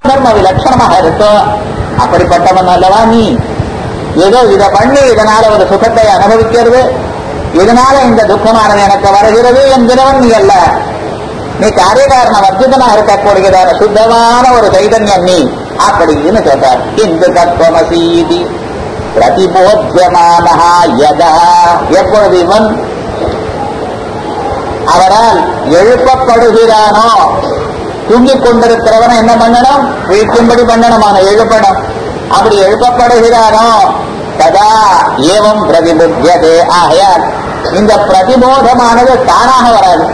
தர்ம விலட்சணமாக இருக்கோ அப்படிப்பட்டவன் அல்லவா நீ ஏதோ இதை பண்ணி இதனால ஒரு சுகத்தை அனுபவிக்கிறது இதனால இந்த துக்கமானது எனக்கு வருகிறது என்கிறவன் நீ அல்ல நீ காரியகாரண வர்ஜிதனா இருக்கக்கூடியதான சுத்தமான ஒரு சைதன்யம் நீ அப்படின்னு சொல்றார் இந்து தத்துவமசீதி பிரதிபோத்தியமானஹா யதா எப்பொழுது இவன் அவரால் எழுப்பப்படுகிறானோ தூங்கிக் கொண்டிருக்கிறவனை என்ன பண்ணணும் வீழ்த்தும்படி பண்ணணும் அவனை எழுப்பணும் அப்படி எழுப்பப்படுகிறானோ ததா ஏவம் பிரதிபுத்தியதே ஆகையால் இந்த பிரதிபோதமானது தானாக வராது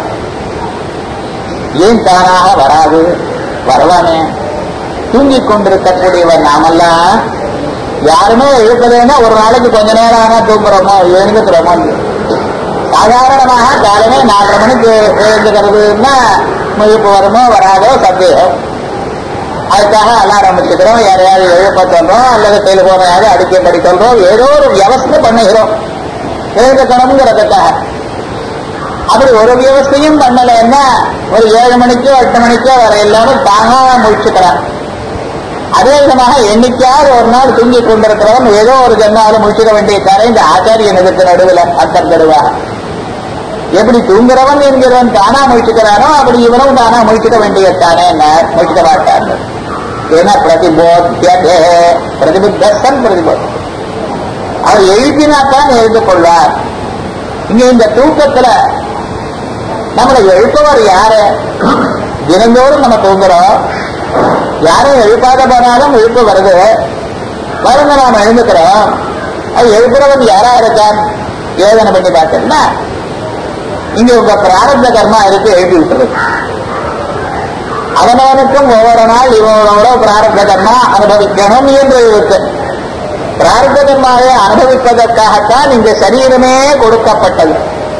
ஏன் தானாக வராது வரலாமே தூங்கிக் கொண்டிருக்கக்கூடியவர் நாமெல்லாம் யாருமே எழுப்பலைன்னா ஒரு நாளைக்கு கொஞ்ச நேரம் ஆனா தூங்குறோமோ எழுந்துக்கிறோமோ சாதாரணமாக காலமே நாலரை மணிக்கு எழுந்துக்கிறதுன்னா முழிப்பு வருமோ வராதோ சந்தேகம் அதுக்காக அலாரம் வச்சுக்கிறோம் யாரையாவது எழுப்ப சொல்றோம் அல்லது டெலிபோனையாவது அடிக்கப்படி சொல்றோம் ஏதோ ஒரு வியவஸ்தை பண்ணுகிறோம் எழுந்துக்கணுங்கிறதுக்காக அப்படி ஒரு வியவஸ்தையும் பண்ணலைன்னா ஒரு ஏழு மணிக்கோ எட்டு மணிக்கோ வர எல்லாரும் தானா முடிச்சுக்கிறான் அதே விதமாக என்னைக்காவது ஒரு நாள் தூங்கி கொண்டிருக்கிறவன் ஏதோ ஒரு ஜென்மாவில் முடிச்சிட வேண்டிய தர இந்த ஆச்சாரியன் இதுக்கு நடுவில் அந்தர்தடுவா எப்படி தூங்குறவன் என்கிறவன் தானா முடிச்சுக்கிறானோ அப்படி இவனும் தானா முடிச்சுக்க வேண்டியதானே என்ன முடிச்சுக்க மாட்டான் ஏன்னா பிரதிபோத்தியதே பிரதிபுத்தன் பிரதிபோத் அவர் எழுப்பினாத்தான் எழுந்து கொள்வார் இங்க இந்த தூக்கத்துல நம்மளை எழுப்பவர் யாரு தினந்தோறும் நம்ம தூங்குறோம் யாரும் எழுப்பாத போனாலும் எழுப்பு வருது வருங்க நாம எழுந்துக்கிறோம் அது எழுப்புறவன் யாரா இருக்கான் யோசனை பண்ணி பார்த்தோம்னா இங்க உங்க பிராரப்த கர்மா இருக்கு எழுப்பி விட்டுறது அவனவனுக்கும் ஒவ்வொரு நாள் இவனோட பிராரப்த கர்மா அனுபவிக்கணும் என்று இருக்கு பிராரப்த கர்மாவை அனுபவிப்பதற்காகத்தான் இந்த சரீரமே கொடுக்கப்பட்டது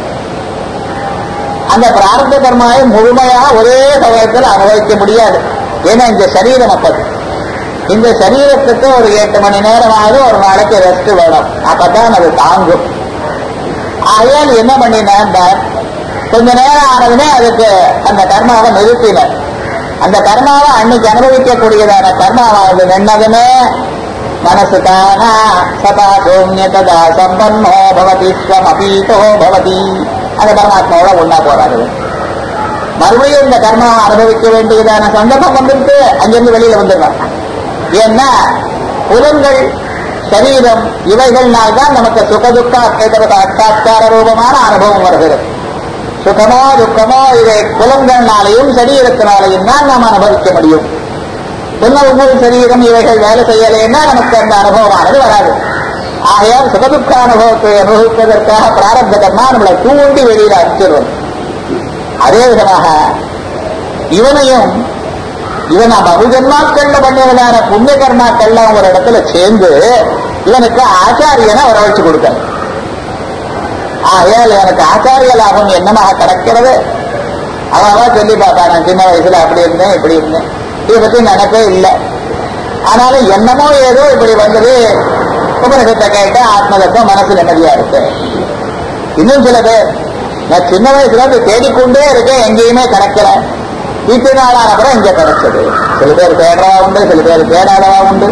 அந்த பிராரப்த கர்மாவை முழுமையாக ஒரே சமயத்தில் அனுபவிக்க முடியாது ஏன்னா இந்த சரீரம் அப்பது இந்த சரீரத்துக்கு ஒரு எட்டு மணி நேரமாவது ஒரு நாளைக்கு ரெஸ்ட் வேணும் அப்பதான் அது தாங்கும் ஆகையால் என்ன பண்ணினான் கொஞ்ச நேரம் ஆனதுமே அதுக்கு அந்த கர்மாவை நிறுத்தினர் அந்த கர்மாவை அன்னைக்கு அனுபவிக்கக்கூடியதான கர்மாவானது நின்னதுமே மனசு தானா சதா சோன்யதா சம்பன்னோ பவதி ஸ்வமபீதோ பவதி அந்த பரமாத்மாவோட ஒன்னா போறாரு மறுபடியும் இந்த கர்மாவை அனுபவிக்க வேண்டியதான சந்தர்ப்பம் வந்துட்டு அங்கிருந்து வெளியில வந்துடுறான் ஏன்னா புலன்கள் சரீரம் இவைகள்னால் தான் நமக்கு சுகதுக்க அக்கேதர சாட்சா்கார ரூபமான அனுபவம் வருகிறது சுகமோ துக்கமோ இதை புலன்கள்னாலையும் சரீரத்தினாலையும் தான் நாம் அனுபவிக்க முடியும் புலன்கள் சரீரம் இவைகள் வேலை செய்யலைன்னா நமக்கு அந்த அனுபவமானது வராது ஆகையால் சுகதுக்க அனுபவத்தை அனுபவிப்பதற்காக பிராரப்த கர்மா நம்மளை தூண்டி வெளியில அனுப்பிச்சிடுவோம் அதே விதமாக இவனையும் இவன் பகுஜன்மாக்கள்ல பண்ணியவனான புண்ணிய கர்மாக்கள்லாம் ஒரு இடத்துல சேர்ந்து இவனுக்கு ஆச்சாரியனை வரவழைச்சு கொடுக்க ஆகையால் எனக்கு ஆச்சாரிய லாபம் என்னமாக கிடைக்கிறது அவன் சொல்லி பார்த்தான் நான் சின்ன வயசுல அப்படி இருந்தேன் இப்படி இருந்தேன் இதை பத்தி நினைப்பே இல்லை ஆனாலும் என்னமோ ஏதோ இப்படி வந்தது உபநிஷத்தை கேட்ட ஆத்மதத்துவம் மனசு நிம்மதியா இருக்கு இன்னும் சில பேர் நான் சின்ன வயசுல இருந்து தேடிக்கொண்டே இருக்கேன் எங்கேயுமே கிடைக்கல வீட்டு நாளான அப்புறம் இங்க கிடைச்சது சில பேர் தேடுறவா உண்டு சில பேர் தேடாதவா உண்டு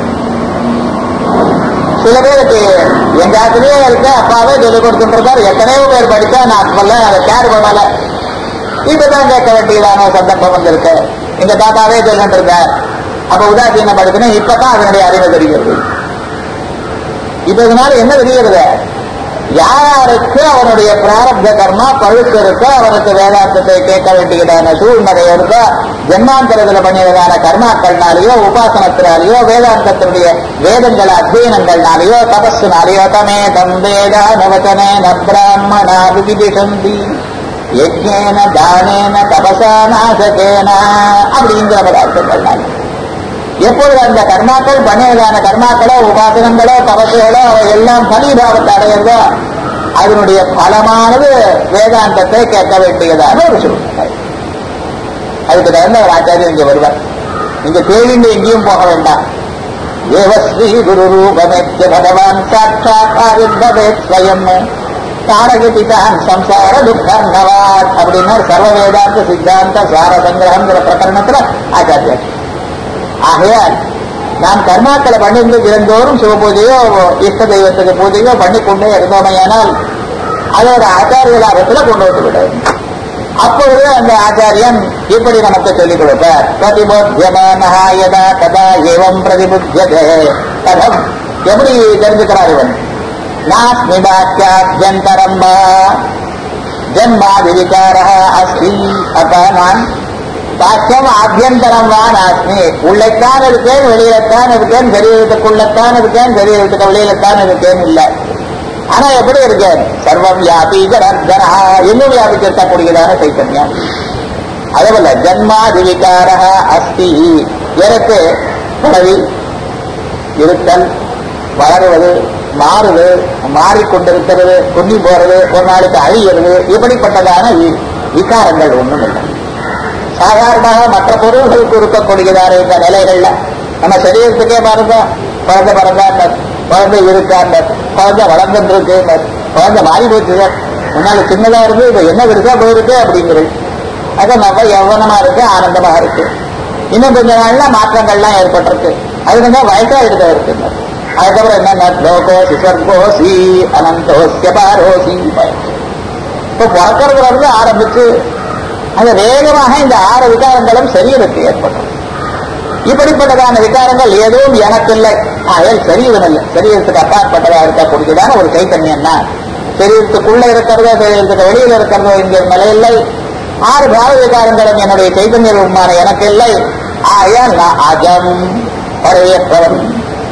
சில பேருக்கு எங்க ஆத்திலேயே இருக்க அப்பாவே சொல்லிக் கொடுத்துருக்காரு எத்தனையோ பேர் படிச்சா நான் அப்பல்ல அதை கேர் பண்ணல இப்பதான் கேட்க வேண்டியதான சந்தர்ப்பம் வந்திருக்கு எங்க தாத்தாவே சொல்லிட்டு இருக்கார் அப்ப உதாசீனப்படுத்தினா இப்பதான் அதனுடைய அறிவு தெரிகிறது இப்ப இதனால என்ன தெரிகிறது யாருக்கு அவனுடைய பிராரப்த கர்மா பழுத்து இருக்கோ அவனுக்கு வேதாந்தத்தை கேட்க வேண்டியதான சூழ்நிலை இருக்கோ ஜென்மாந்தரத்தில் பண்ணியதான கர்மாக்கள்னாலேயோ உபாசனத்தினாலேயோ வேதாந்தத்தினுடைய வேதங்கள் அத்தியனங்கள்னாலேயோ தபஸுனாலேயோ தமே தம் வேதானவச்சனே ந பிராமணா விதிஷந்தி யஜ்ஞேன தானேன தபசா நாசகேன அப்படிங்கிற பதார்த்தங்கள்னால எப்பொழுது அந்த கர்மாக்கள் பண்ணியதான கர்மாக்களோ உபாசனங்களோ தபசுகளோ அவை எல்லாம் பலிபாவத்தை அடையிறதோ அதனுடைய பலமானது வேதாந்தத்தை கேட்க வேண்டியதான ஒரு சூழ்நிலை அதுக்கு தகுந்த ஒரு ஆச்சாரியர் இங்க வருவார் நீங்க தேடிண்டு எங்கேயும் போக வேண்டாம் ஏவஸ்ரீ குரு ரூபமேத்திய பகவான் சாட்சாத் ஆவிர்பவேத் ஸ்வயம் தாரகதிதான் சம்சார துக்கர்ணவாத் அப்படின்னா சர்வ வேதாந்த சித்தாந்த சார சங்கிரகங்கிற பிரகரணத்துல ஆச்சாரியர் ஆகையால் நாம் கர்மாக்களை பண்ணிருந்து தினந்தோறும் சிவ பூஜையோ இஷ்ட தெய்வத்துக்கு பூஜையோ பண்ணிக்கொண்டே இருந்தோமையானால் அதை ஒரு ஆச்சாரியலாகத்துல கொண்டு வந்து விடும் அப்பொழுது அந்த ஆச்சாரியன் இப்படி நமக்கு சொல்லிக் கொடுப்பார் பிரதிபுத்தியமானஹா யதா ததா ஏவம் பிரதிபுத்தியதே கதம் எப்படி தெரிஞ்சுக்கிறார் இவன் நாஸ்மி பாக்கியாபியந்தரம் வா ஜன்மாதி விகாரா அஸ்மி அப்ப நான் பாக்கியம் ஆபியந்தரம் வா நாஸ்மி உள்ளத்தான் இருக்கேன் வெளியிலத்தான் இருக்கேன் சரீரத்துக்குள்ளத்தான் இருக்கேன் சரீரத்துக்கு வெளியிலத்தான் இருக்கேன் இல்லை ஆனா எப்படி இருக்கேன் சர்வம் வியாபி ஜனர்தனா இன்னும் வியாபிச்சிருக்கக்கூடியதான சைத்தன்யம் அதேபோல ஜன்மாதி விகார அஸ்தி எனக்கு பிறவி இருத்தல் வளருவது மாறுது மாறிக்கொண்டிருக்கிறது குன்னி போறது ஒரு நாளைக்கு அழியிறது இப்படிப்பட்டதான வி- விகாரங்கள் ஒண்ணும் இல்லை சாதாரணமாக மற்ற பொருள்களுக்கு இருக்கக்கூடியதான இந்த நிலைகள்ல நம்ம சரீரத்துக்கே பாருங்க குழந்தை பிறந்தாங்க குழந்தை இருக்காங்க குழந்தை வளர்ந்துட்டு இருக்கு குழந்தை மாறி போச்சு முன்னால சின்னதா இருந்து இப்ப என்ன இருக்கா போயிருக்கு அப்படிங்கிறது அது நம்ம யௌவனமா இருக்கு ஆனந்தமாக இருக்கு இன்னும் கொஞ்ச நாள்ல மாற்றங்கள்லாம் ஏற்பட்டிருக்கு அது வந்து வயசா இருக்க இருக்குங்க அதுக்கப்புறம் என்ன லோகோ சிசர்கோசி அனந்தோசிய பாரோசி இப்போ பிறக்கிறதுல இருந்து ஆரம்பிச்சு அது வேகமாக இந்த ஆறு விகாரங்களும் சரீரத்துக்கு ஏற்படும் இப்படிப்பட்டதான விகாரங்கள் எதுவும் எனக்கு இல்லை ஆயல் சரீரம் இல்லை சரீரத்துக்கு அப்பாற்பட்டதா இருக்கக்கூடியதான ஒரு சைத்தன்யம் தான் சரீரத்துக்குள்ள இருக்கிறதோ சரீரத்துக்கு வெளியில் இருக்கிறதோ என்கிற நிலையில்லை ஆறு பாவ விகாரங்களும் என்னுடைய சைத்தன்ய ரூபமான எனக்கு இல்லை ஆயால் நான் அஜம் பரையற்றவன்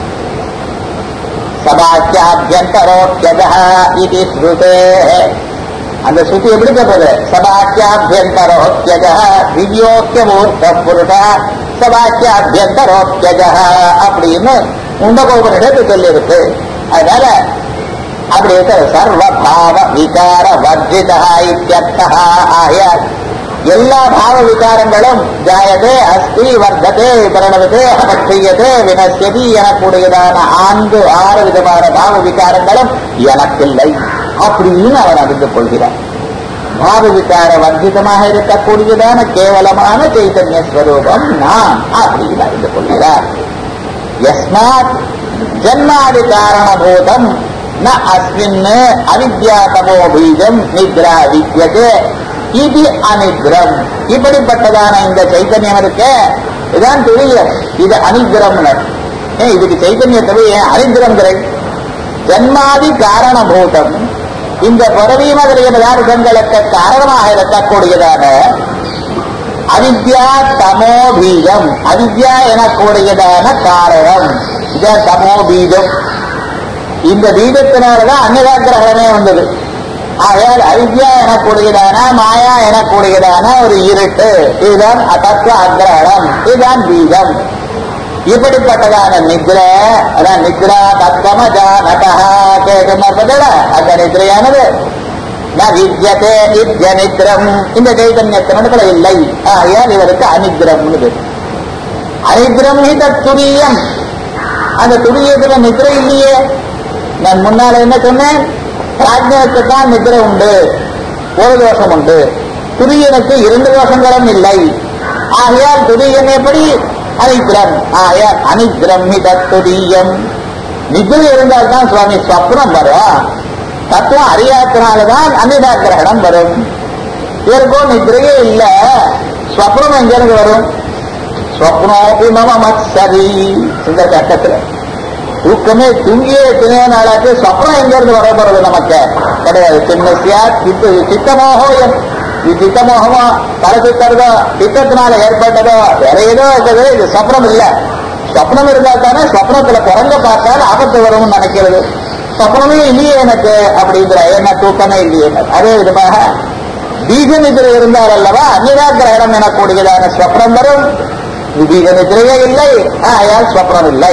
சபாக்கியாபியந்தரோக்கியதா இது ஸ்ருதே அந்த ஸ்ருதி எப்படி சொல்றது சபாக்கியாபியந்தரோக்கியஜ திவ்யோக்கியமூர்த்த புருஷ சபாக்கியாபியந்தரோக்கியஜ அப்படின்னு உண்டகோபனிடத்து சொல்லியிருக்கு அதனால அப்படி இருக்கிற சர்வபாவ விகார வர்ஜிதா இத்தியர்த்தா ஆயால் எல்லா பாவ விகாரங்களும் ஜாயதே அஸ்தி வர்த்ததே பிரணவதே அபக்ஷியதே வினசியதி எனக்கூடியதான ஆண்டு ஆறு விதமான பாவ விகாரங்களும் எனக்கில்லை அப்படின்னு அவர் அறிந்து கொள்கிறார் பாவ விகார வர்ஜிதமாக இருக்கக்கூடியதான கேவலமான சைத்தன்ய ஸ்வரூபம் நான் அப்படின்னு அறிந்து கொள்கிறார் யஸ்மாத் ஜன்மாதி காரணபூதம் ந அஸ்மின் அவித்யாதமோ பீஜம் நித்ரா வித்யதே இது அனித்ரம் இப்படிப்பட்டதான இந்த சைத்தன்யம் இருக்க இதான் துரியம் இது அனித்ரம்னு ஏன் இதுக்கு சைத்தன்யத்தை ஏன் அனித்ரம்ங்கிற ஜன்மாதி காரணபூதம் இந்த பிறவி முதலிய பதார்த்தங்களுக்கு காரணமாக இருக்கக்கூடியதான அவித்யா தமோ பீஜம் அவித்யா எனக்கூடியதான காரணம் இதான் தமோ பீஜம் இந்த பீஜத்தினாலதான் அன்னதாகிரகணமே வந்தது ஆகையால் அவித்யா எனக்கூடியதான மாயா எனக்கூடியதான ஒரு இருட்டு இதுதான் அதத்துவ அக்கிரகணம் இதுதான் பீஜம் இப்படிப்பட்டதான நித்ர அதான் நித்ரா தத்வமஜானதா கேட்கப்பட்டதுல அந்த நித்ரையானது ந வித்யதே நித்ய நித்ரம் இந்த சைதன்யத்தினத்துல இல்லை ஆகையால் இவருக்கு அனித்ரம் அனித்ரம் ஹி துரியம் அந்த துரியத்துல நித்ரை இல்லையே நான் முன்னால என்ன சொன்னேன் பிராஜ்யனுக்கு தான் நித்ரை உண்டு ஒரு தோஷம் உண்டு துரியனுக்கு இரண்டு தோஷங்களும் இல்லை ஆகையால் துரியன் எப்படி அனித்ரம் ஆகையால் அனித்ரம் ஹி துரியம் நித்ரை இருந்தால் தான் சுவாமி ஸ்வப்னம் வரும் தத்துவம் அறியாதனால்தான் அன்னிதா கிரகணம் வரும் இவருக்கும் நித்ரையே இல்ல ஸ்வப்னம் எங்கிருந்து வரும் ஸ்வப்னோபி மம மத்சரி இந்த கட்டத்துல தூக்கமே தூங்கியே எத்தனையோ நாளாச்சு ஸ்வப்னம் எங்கிருந்து வர போறது நமக்கு கிடையாது சின்னசியா சித்த சித்தமோகம் இது சித்தமோகமோ தலை சுத்தறதோ சித்தத்தினால ஏற்பட்டதோ வேற ஏதோ இருக்குது இது ஸ்வப்னம் இல்ல ஸ்வப்னம் இருந்தா தானே ஸ்வப்னத்துல குரங்க பார்த்தால் ஆபத்து வரும்னு நினைக்கிறது சொப்பனமே இல்லையே எனக்கு அப்படிங்கிற என்ன தூக்கமே இல்லையே அதே விதமாக பீஜ நிதிரை இருந்தால் அல்லவா அந்நிதா கிரகணம் எனக்கூடியதான ஸ்வப்னம் வரும் பீஜ நிதிரையே இல்லை ஆயால் ஸ்வப்னம் இல்லை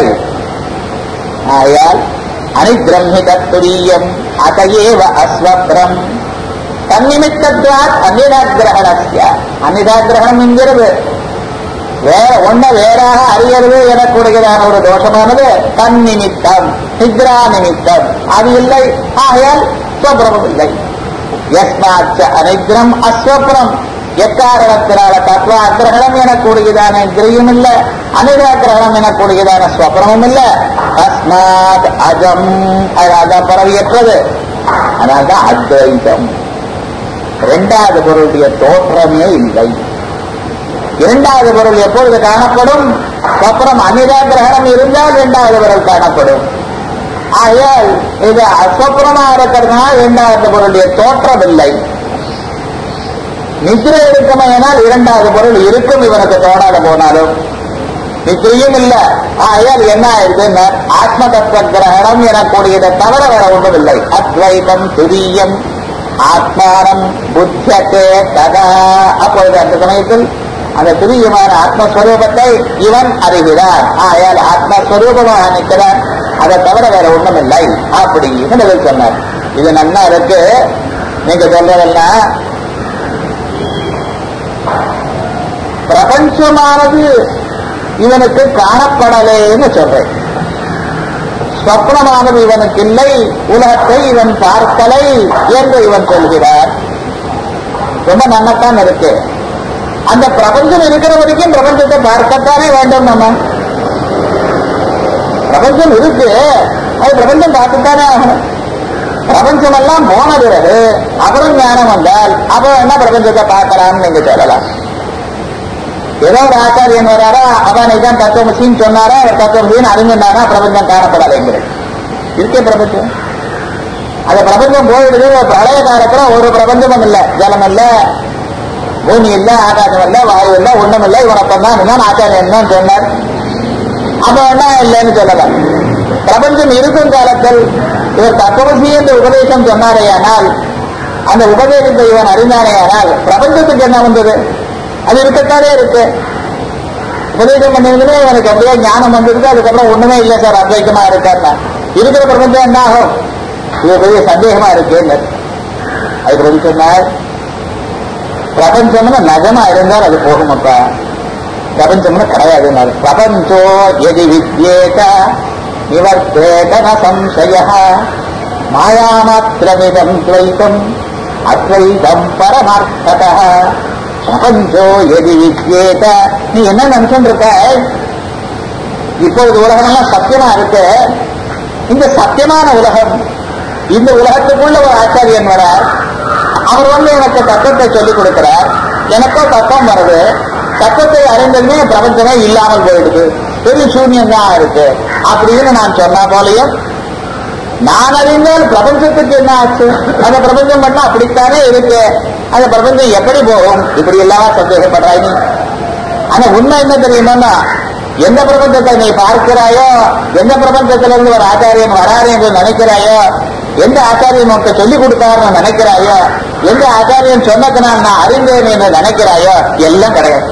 ஆயால் அனிபிரமித துரியம் அதையேவ அஸ்வப்ரம் தன்னிமித்தத்வாத் அந்நிதா கிரகணஸ்ய அந்நிதா கிரகணம் என்கிறது வேற ஒன்ன வேறாக அறியறது எனக்கூடியதான ஒரு தோஷமானது தன் நிமித்தம் நித்ரா நிமித்தம் அது இல்லை ஆகையால் ஸ்வப்ரமம் இல்லை யஸ்மாச்ச அனித்ரம் அஸ்வப்ரம் எக்காரணத்தினால தத்துவ கிரகணம் எனக்கூடியதான கிரியும் இல்ல அனிதா கிரகணம் எனக்கூடியதான ஸ்வப்னமும் இல்ல தஸ்மாத் அஜம் அதான் பரவியற்றது அதனால்தான் அத்வைதம் இரண்டாவது பொருளுடைய தோற்றமே இல்லை இரண்டாவது பொருள் எப்பொழுது காணப்படும் அப்புறம் அனிதா கிரகணம் இருந்தால் இரண்டாவது பொருள் காணப்படும் ஆகையால் இது அஸ்வப்புறமா இருக்கிறதுனால இரண்டாவது பொருளுடைய தோற்றம் இல்லை நித்திரை இருக்குமையினால் இரண்டாவது பொருள் இருக்கும் இவனுக்கு தோணாத போனாலும் நித்திரையும் இல்ல ஆகையால் என்ன ஆயிடுதுன்னா ஆத்ம தத்துவ கிரகணம் எனக்கூடியதை தவிர வேற ஒன்றும் இல்லை அத்வைதம் துரியம் ஆத்மானம் புத்தியத்தே ததா அப்பொழுது அந்த சமயத்தில் அந்த துரியமான ஆத்மஸ்வரூபத்தை இவன் அறிகிறான் ஆயால் ஆத்மஸ்வரூபமாக நிற்கிறான் அதை தவிர வேற ஒண்ணும் இல்லை அப்படின்னு பதில் சொன்னார் இது நன்னா இருக்கு நீங்க சொல்றதெல்லாம் பிரபஞ்சமானது இவனுக்கு காணப்படலேன்னு சொல்றேன் ஸ்வப்னமானது இவனுக்கு இல்லை உலகத்தை இவன் பார்க்கலை என்று இவன் சொல்கிறார் ரொம்ப நன்னத்தான் இருக்கு அந்த பிரபஞ்சம் இருக்கிற வரைக்கும் பிரபஞ்சத்தை பார்க்கத்தானே வேண்டும் நம்ம பிரபஞ்சம் இருக்கு அது பிரபஞ்சம் பார்த்துத்தானே ஆகணும் பிரபஞ்சம் எல்லாம் போன பிறகு அப்புறம் ஞானம் வந்தால் அப்புறம் என்ன பிரபஞ்சத்தை பார்க்கலாம்னு நீங்க சொல்லலாம் ஏதோ ஒரு ஆச்சாரியன் வராரா அவன் இதான் தத்துவமசின்னு சொன்னாரா அவர் தத்துவமசின்னு அறிஞ்சிருந்தாரா பிரபஞ்சம் காணப்படலைங்கிறது இருக்கே பிரபஞ்சம் அந்த பிரபஞ்சம் போயிடுது பிரளய காலத்துல ஒரு பிரபஞ்சமும் இல்ல ஜலம் இல்ல பூமி இல்ல ஆகாசம் இல்ல வாயு இல்ல ஒண்ணும் இல்ல இவனப்பன் தான் இருந்தான் ஆச்சாரியன் தான் சொன்னார் அப்ப என்ன இல்லைன்னு சொல்லலாம் பிரபஞ்சம் இருக்கும் காலத்தில் இவர் தத்துவசி என்று உபதேசம் சொன்னாரேயானால் அந்த உபதேசத்தை இவன் அறிந்தானேயானால் பிரபஞ்சத்துக்கு என்ன வந்தது அது இருக்கத்தானே இருக்கு உபதேசம் பண்ணதுமே இவனுக்கு அப்படியே ஞானம் வந்திருக்கு அதுக்கப்புறம் ஒண்ணுமே இல்லை சார் அத்வைத்தமா இருக்காருன்னா இருக்கிற பிரபஞ்சம் என்ன ஆகும் இது பெரிய சந்தேகமா இருக்குன்னு அது பதில் சொன்னார் பிரபஞ்சம்னு நகமா இருந்தால் அது போகுமப்பா பிரபஞ்சம்னு கிடையாது பிரபஞ்சோ எதி வித்யேத நிவர்த்தேத ந சம்சய மாயாமாத்திரமிதம் துவைத்தம் அத்வைதம் பரமார்த்தத பிரபஞ்சோ எதி வித்யேத நீ என்ன நினைச்சுட்டு இருக்க இப்பொழுது உலகமெல்லாம் சத்தியமா இருக்கு இந்த சத்தியமான உலகம் இந்த உலகத்துக்குள்ள ஒரு ஆச்சாரியன் வரார் அவர் வந்து எனக்கு தத்துவத்தை சொல்லிக் கொடுக்கிறார் எனக்கோ தத்துவம் வருது தத்துவத்தை அறிந்ததுமே பிரபஞ்சமே இல்லாமல் போயிடுது பெரிய சூன்யம் தான் இருக்கு அப்படின்னு நான் சொன்னா போலையும் நான் அறிந்தால் பிரபஞ்சத்துக்கு என்ன ஆச்சு அந்த பிரபஞ்சம் பண்ணா அப்படித்தானே இருக்கு அந்த பிரபஞ்சம் எப்படி போகும் இப்படி எல்லாம் சந்தேகப்படுறாய் நீ ஆனா உண்மை என்ன தெரியுமா எந்த பிரபஞ்சத்தை நீ பார்க்கிறாயோ எந்த பிரபஞ்சத்திலிருந்து ஒரு ஆச்சாரியன் வராரு என்று நினைக்கிறாயோ எந்த ஆச்சாரியன் உனக்கு சொல்லிக் கொடுத்தாருன்னு நினைக்கிறாயோ எந்த ஆச்சாரியன் சொன்னதுனால் நான் அறிந்தேன் என்று நினைக்கிறாயோ எல்லாம் கிடையாது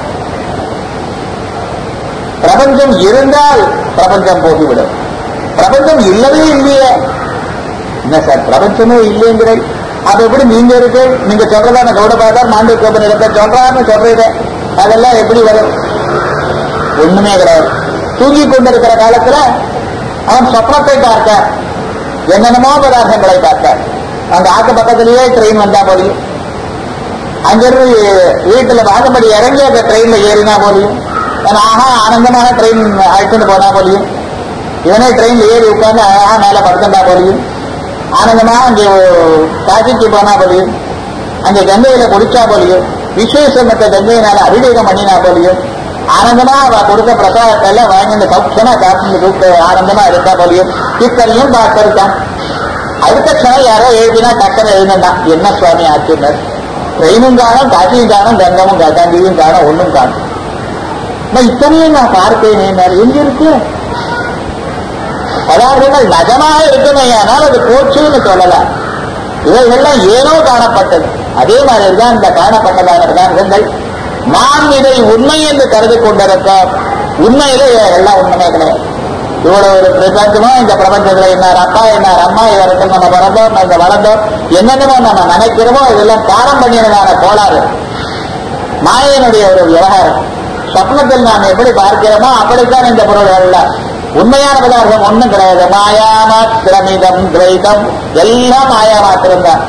பிரபஞ்சம் இருந்தால் பிரபஞ்சம் போகிவிடும் பிரபஞ்சம் இல்லவே இல்லையே என்ன சார் பிரபஞ்சமே இல்லைங்கிற அது எப்படி நீங்க இருக்கு நீங்க சொல்றதான கௌடபாதர் மாண்டு கோபன் இடத்தை சொல்றாருன்னு சொல்றீங்க அதெல்லாம் எப்படி வரும் ஒண்ணுமே கிடையாது தூங்கி கொண்டிருக்கிற காலத்துல அவன் சொப்னத்தை பார்த்தான் என்னென்னமோ பதார்த்தங்களை பார்த்தார் அந்த ஆக்க பக்கத்திலேயே ட்ரெயின் வந்தா போலியும் அங்கிருந்து வீட்டுல வாசப்படி இறங்கி அந்த ட்ரெயின்ல ஏறினா போலியும் ஆஹா ஆனந்தமான ட்ரெயின் அழைச்சிட்டு போனா போலியும் இவனே ட்ரெயின்ல ஏறி உட்கார்ந்து அழகா மேல படுத்துட்டா போலியும் ஆனந்தமா அங்கே காசிக்கு போனா போலியும் அங்கே கங்கையில குடிச்சா போலியும் விஸ்வேஸ்வரத்தை கங்கையினால அபிஷேகம் பண்ணினா போலியும் ஆனந்தமா அவ கொடுத்த பிரசாதத்தை எல்லாம் வாங்கிட்டு சௌக்கியமா சாப்பிட்டு தூக்க ஆனந்தமா இருக்கா போலியும் இத்தனையும் பார்த்திருக்கான் அடுத்த க்ஷணம் யாரோ எழுதினா டக்குன்னு எழுதினான் என்ன சுவாமி ஆச்சுனர் ட்ரெயினும் காணும் காசியும் காணும் கங்கமும் கங்கையும் காணும் ஒண்ணும் காணும் நான் இத்தனையும் நான் பார்த்தேனே எங்க இருக்கு பதார்த்தங்கள் நஜமாக இருக்குமே ஆனால் அது போச்சுன்னு சொல்லலாம் இவைகள்லாம் ஏனோ காணப்பட்டது அதே மாதிரி தான் இந்த காணப்பட்டதான பதார்த்தங்கள் நாம் இதை உண்மை என்று கருதி கொண்டிருக்கோம் உண்மையிலே எல்லாம் உண்மையே கிடையாது இவ்வளவு ஒரு பிரபஞ்சமோ இந்த பிரபஞ்சத்துல என்னார் அப்பா என்னார் அம்மா இவருக்கு நம்ம பிறந்தோம் நம்ம வளர்ந்தோம் என்னென்னமோ நம்ம நினைக்கிறோமோ இதெல்லாம் காரம் பண்ணியதான கோளாறு மாயனுடைய ஒரு விவகாரம் சொப்னத்தில் நாம் எப்படி பார்க்கிறோமோ அப்படித்தான் இந்த பொருள்கள் உண்மையான பதார்த்தம் ஒண்ணும் கிடையாது மாயா மாத்திரமிதம் துவைதம் எல்லாம் மாயா மாத்திரம் தான்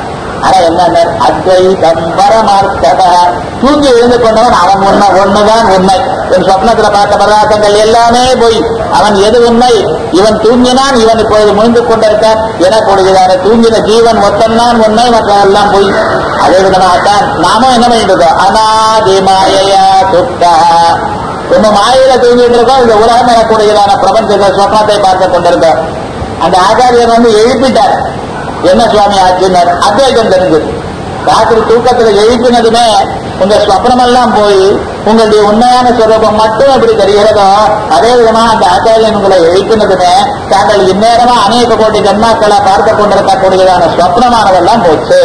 ஆனா என்ன அத்வைதம் பரமார்த்தத தூங்கி எழுந்து கொண்டவன் அவன் உண்மை ஒண்ணுதான் உண்மை என் சொப்னத்துல பார்த்த பதார்த்தங்கள் எல்லாமே போய் அவன் எது உண்மை இவன் தூங்கினான் இவன் இப்பொழுது முழுந்து கொண்டிருக்கான் எனக்கூடியதான தூங்கின ஜீவன் மொத்தம்தான் உண்மை மற்றெல்லாம் போய் அதே விதமாகத்தான் நாமும் என்ன பண்ணிட்டு இருக்கோம் அனாதி மாயையா துக்கா நம்ம மாயில தூங்கிட்டு இருக்கோம் இந்த உலகம் எனக்கூடியதான பிரபஞ்சத்தை சொப்னத்தை பார்த்து கொண்டிருக்கோம் அந்த ஆச்சாரியர் வந்து எழுப்பிட்டார் என்ன சுவாமி ஆச்சுன்னார் அத்வைதம் தெரிஞ்சது ராத்திரி தூக்கத்துல எழுப்பினதுமே உங்க ஸ்வப்னமெல்லாம் போய் உங்களுடைய உண்மையான ஸ்வரூபம் மட்டும் எப்படி தெரிகிறதோ அதே விதமா அந்த ஆச்சாரியன் உங்களை எழுப்பினதுமே தாங்கள் இந்நேரமா அநேக கோடி ஜன்மாக்களை பார்த்து கொண்டிருக்கக்கூடியதான ஸ்வப்னமானதெல்லாம் போச்சு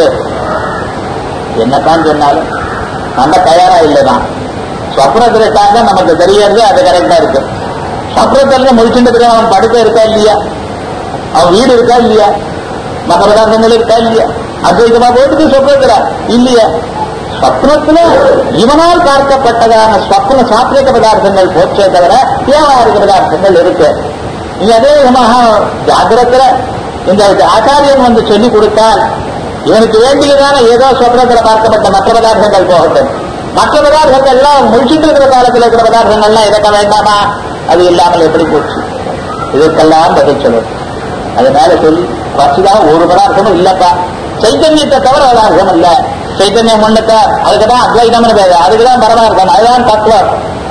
என்னத்தான் சொன்னாலும் நம்ம தயாரா இல்லைதான் ஸ்வப்னத்துல தான் நமக்கு தெரியறது அது கரெக்டா இருக்கு ஸ்வப்னத்துல முடிச்சுட்டு அவன் படுக்க இருக்கா இல்லையா அவன் வீடு இருக்கா இல்லையா மற்ற பதார்த்தங்கள் இருக்கா இல்லையா அத்வைதமா போயிட்டு சொப்னத்துல இல்லையா ஸ்வப்னத்துல இவனால் பார்க்கப்பட்டதான ஸ்வப்ன சாத்விக பதார்த்தங்கள் போச்சே தவிர வியாபாரிக பதார்த்தங்கள் இருக்கு நீ அதே விதமாக ஜாகிரத்துல இந்த ஆச்சாரியன் வந்து சொல்லிக் கொடுத்தால் இவனுக்கு வேண்டியதான ஏதோ சொப்னத்துல பார்க்கப்பட்ட மற்ற பதார்த்தங்கள் போகட்டும் மற்ற பதார்த்தங்கள் எல்லாம் முடிச்சுட்டு இருக்கிற காலத்தில் இருக்கிற பதார்த்தங்கள்லாம் இறக்க வேண்டாமா அது இல்லாமல் எப்படி போச்சு இதற்கெல்லாம் பதில் சொல்லணும் அதனால சொல்லி பசுதான் ஒரு பதார்த்தமும் இல்லப்பா சைத்தன்யத்தை தவிர பதார்த்தம் இல்ல சைத்தன்யம் ஒண்ணுக்க அதுக்குதான் அத்வைதம்னு பேரு அதுக்குதான் பரமார்த்தம் அதுதான் தத்துவம்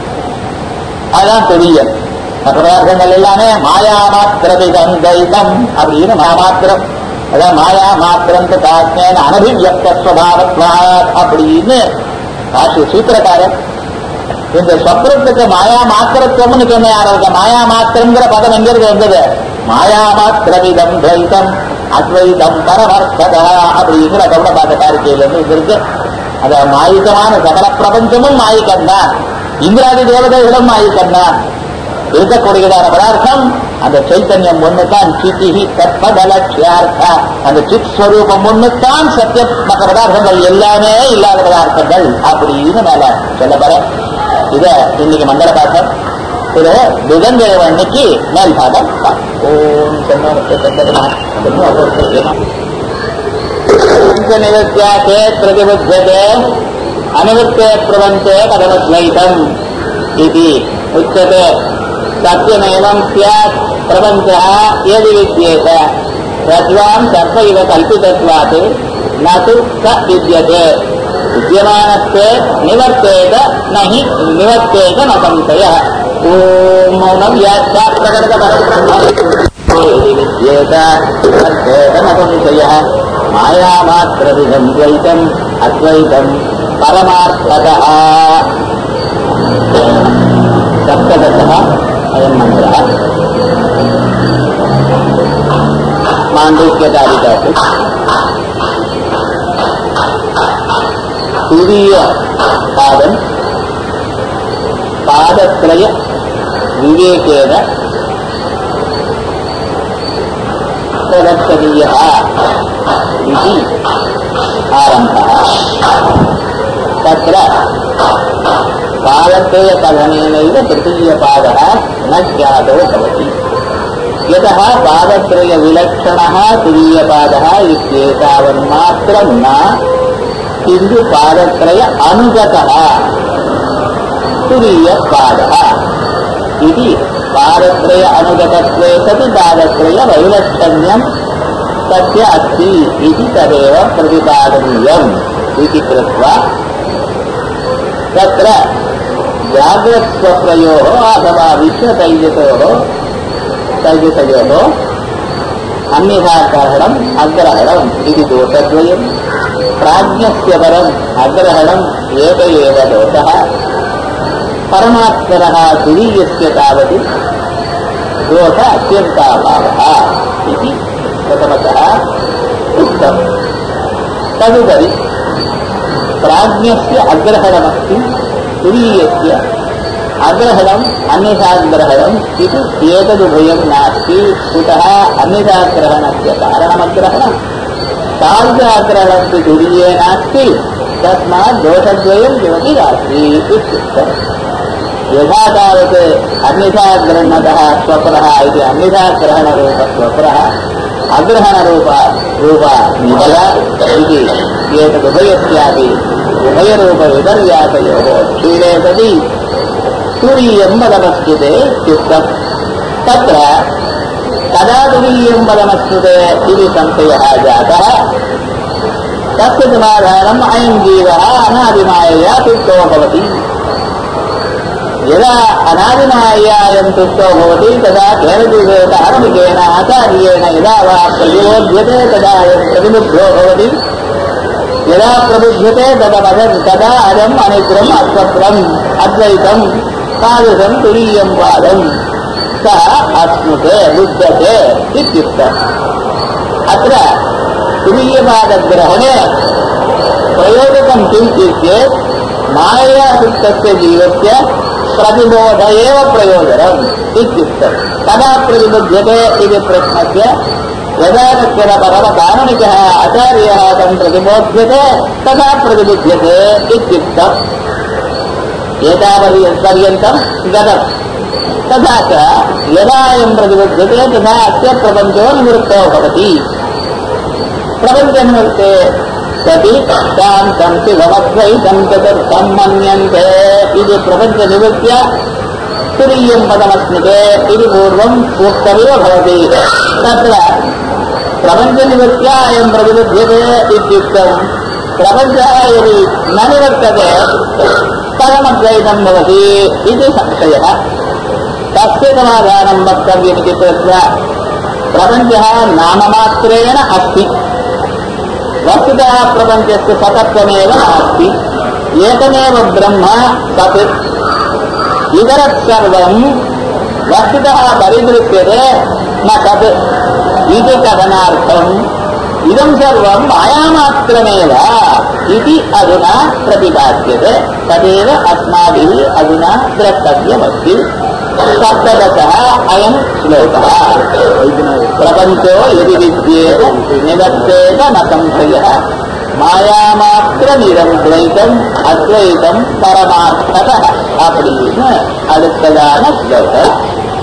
அதுதான் பெரிய மற்ற பதார்த்தங்கள் எல்லாமே மாயா மாத்திரவிதம் தைதம் அப்படின்னு மாமாத்திரம் அதான் மாயா மாத்திரம் தாத்மேன அனபிவியக்தஸ்வபாவத்வா அப்படின்னு காசி சூத்திரக்காரன் இந்த சொப்னத்துக்கு மாயா மாத்திரத்துவம்னு சொன்ன யாருக்கு மாயா மாத்திரங்கிற பதம் எங்கிருந்து வந்தது மாயா மாத்திரவிதம் துவைதம் அத்வைதம் பரமர்த்ததா அப்படிங்கிற கவுடபாத காரிக்கையில இருந்து இருக்கு அத மாயிகமான சகல பிரபஞ்சமும் மாயிக்கந்தான் இந்திராதி தேவதைகளும் மாயிக்கந்தான் இருக்கக்கூடியதான பதார்த்தம் அந்த சைத்தன்யம் ஒண்ணுதான் சித்திஹி தத்மதலட்சியார்த்த அந்த சித் ஸ்வரூபம் ஒண்ணுதான் சத்திய மற்ற பதார்த்தங்கள் எல்லாமே இல்லாத பதார்த்தங்கள் அப்படின்னு மேல சொல்ல போற இத இன்னைக்கு மங்கள பாட்டம் இது புதன்கிழமை அன்னைக்கு மேல் பாடம் ஓம் நிவத்தியாசே பிரதிபுத்தியதே அனுவத்தே பிரபஞ்சே கதமத்வைதம் இது உச்சதே सत्यमेवं स्यात् प्रपञ्चः यदि विद्येत तद्वान् सर्प इव कल्पितत्वात् न तु स विद्यते विद्यमानत्वे निवर्तेत न हि निवर्तेत न संशयः ॐ मौनं व्याख्या प्रकटपरब्रह्म विद्येत निवर्तेत न संशयः मायामात्रविधं द्वैतम् अद्वैतं परमार्थतः सप्तदशः अयं मन्त्रः माण्डूक्यकारिकासु तुरीय पादम् पादत्रय विवेकेन प्रदर्शनीयः इति आरम्भः तत्र पादत्रयकथनेनैव तृतीयपादः न ज्ञातो भवति यतः पादत्रयविलक्षणः तुरीयपादः इत्येतावन्मात्रं न किन्तु पादत्रय अनुगतः तुरीयपादः इति पादत्रय अनुगतत्वे सति पादत्रयवैलक्षण्यं तस्य अस्ति इति तदेव प्रतिपादनीयम् इति कृत्वा तत्र जाग्रत्स्वप्रयोः अथवा विश्वतैजसोः तैजसयोः अन्यथाग्रहणम् अग्रहणम् इति दोषद्वयम् प्राज्ञस्य परम् अग्रहणम् एक एव दोषः परमात्मनः तुरीयस्य तावत् दोष अत्यन्ताभावः इति प्रथमतः उक्तम् तदुपरि प्राज्ञस्य अग्रहणमस्ति तुरीयस्य अग्रहणम् अन्यथाग्रहणम् इति एतदुभयम् नास्ति कुतः अन्यथाग्रहणस्य कारणमग्रहणम् तादृशाग्रहणस्य तुरीये नास्ति तस्मात् दोषद्वयम् किमपि नास्ति इत्युक्तम् यथा तावत् अन्यथाग्रहणतः स्वप्रः इति अन्यथाग्रहणरूपस्वप्रः अग्रहणरूप रूप निबल इति एतदुभयस्यापि उभयरूपविपर्यासयोः क्षीणे सति तुरीयं पदमस्तुते इत्युक्तम् तत्र कदा तुरीयं पदमस्तुते इति संशयः जातः तस्य समाधानम् अयं जीवः अनादिमायया तुष्टो भवति यदा अनादिमाय्यायं तुष्टो भवति तदा केन जीवेन आरम्भिकेन आचार्येण यदा वा प्रतिबोध्यते तदा अयं प्रतिबुद्धो भवति यदा प्रबुध्यते तदमदं तदा अजम् अनिद्रम् अस्वत्रम् अद्वैतम् तादृशम् तुरीयम् पादम् सः अश्नुते बुध्यते इत्युक्तम् अत्र तुरीयपादग्रहणे प्रयोजकम् किम् चेत् मायायुक्तस्य जीवस्य प्रतिबोध एव प्रयोजनम् इत्युक्तम् कदा प्रतिबुध्यते इति प्रश्नस्य यदा कश्चन परमकारणिकः आचार्यः तं प्रतिबोध्यते तदा प्रतिबुध्यते इत्युक्तम् एतावत्पर्यन्तं गतम् तथा च यदा अयं प्रतिबुध्यते तदा अस्य प्रपञ्चो निवृत्तो भवति प्रपञ्चनिवृत्ते सति शान्तं शिवमद्वैतं चतुर्थं मन्यन्ते इति प्रपञ्चनिवृत्य तुरीयं पदमस्मिते इति पूर्वम् उक्तमिव भवति तत्र प्रपञ्चनिवृत्त्या अयं प्रतिबुध्यते इत्युक्तम् प्रपञ्चः यदि न निवर्तते परमद्वैतं भवति इति संशयः तस्य समाधानं वक्तव्यमिति कृत्वा प्रपञ्चः नाममात्रेण अस्ति वस्तुतः प्रपञ्चस्य सतत्वमेव नास्ति एकमेव ब्रह्म तत् इतरत् सर्वं वस्तुतः परिदृश्यते न तत् इति कथनार्थम् इदं सर्वं मायामात्रमेव इति अधुना प्रतिपाद्यते तदेव अस्माभिः अधुना द्रष्टव्यमस्ति सप्तदशः अयं श्लोकः प्रपञ्चो यदि विद्येत निवर्तेत न संशयः மாயாமாத்திரமிதம் அத்வைதம் பரமார்த்தத அப்படின்னு அடுத்ததான ஸ்லோகம்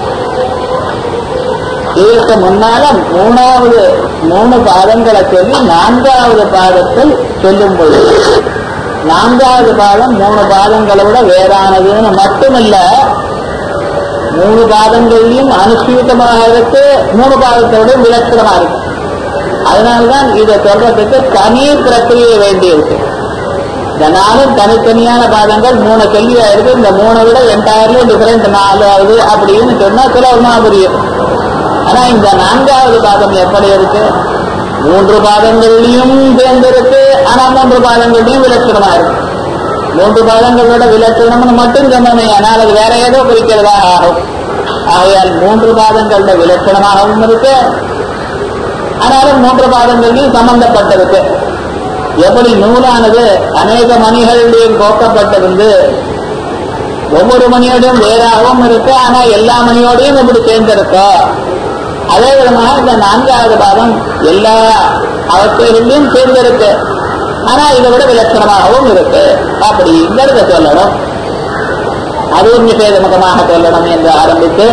இதற்கு முன்னால மூணாவது மூணு பாதங்களை சொல்லி நான்காவது பாதத்தை சொல்லும் பொழுது நான்காவது பாதம் மூணு பாதங்களை விட வேறானதுன்னு மட்டுமில்ல மூணு பாதங்களையும் அனுசூதமாக இருக்கு மூணு பாதத்தை விட விலட்சணமா இருக்கு அதனால்தான் இதை சொல்றதுக்கு தனி பிரக்கிரியை வேண்டியிருக்கு இந்த நாலும் தனித்தனியான பாதங்கள் மூணு கேள்வியா இருக்கு இந்த மூணை விட என்டையர்லி டிஃபரெண்ட் நாலாவது அப்படின்னு சொன்னா சுலபமா புரியும் ஆனா இந்த நான்காவது பாதம் எப்படி இருக்கு மூன்று பாதங்கள்லயும் சேர்ந்திருக்கு ஆனா மூன்று பாதங்கள்லயும் விலட்சணமா இருக்கு மூன்று பாதங்களோட விலட்சணம்னு மட்டும் சொன்னோமே ஆனால் அது வேற ஏதோ குறிக்கிறதா ஆகும் ஆகையால் மூன்று பாதங்களோட விலட்சணமாகவும் இருக்கு ஆனாலும் மூன்று பாதங்களையும் சம்பந்தப்பட்டிருக்கு எப்படி நூலானது அநேக மணிகளிடையும் கோக்கப்பட்டிருந்து ஒவ்வொரு மணியோடையும் வேறாகவும் இருக்கு ஆனா எல்லா மணியோடையும் இப்படி சேர்ந்திருக்கோ அதே விதமாக இந்த நான்காவது பாதம் எல்லா அவஸ்தைகளிலும் சேர்ந்திருக்கு ஆனா இதை விட விலட்சணமாகவும் இருக்கு அப்படிங்கிறத சொல்லணும் அதுவும் நிஷேதமுகமாக சொல்லணும் என்று ஆரம்பித்து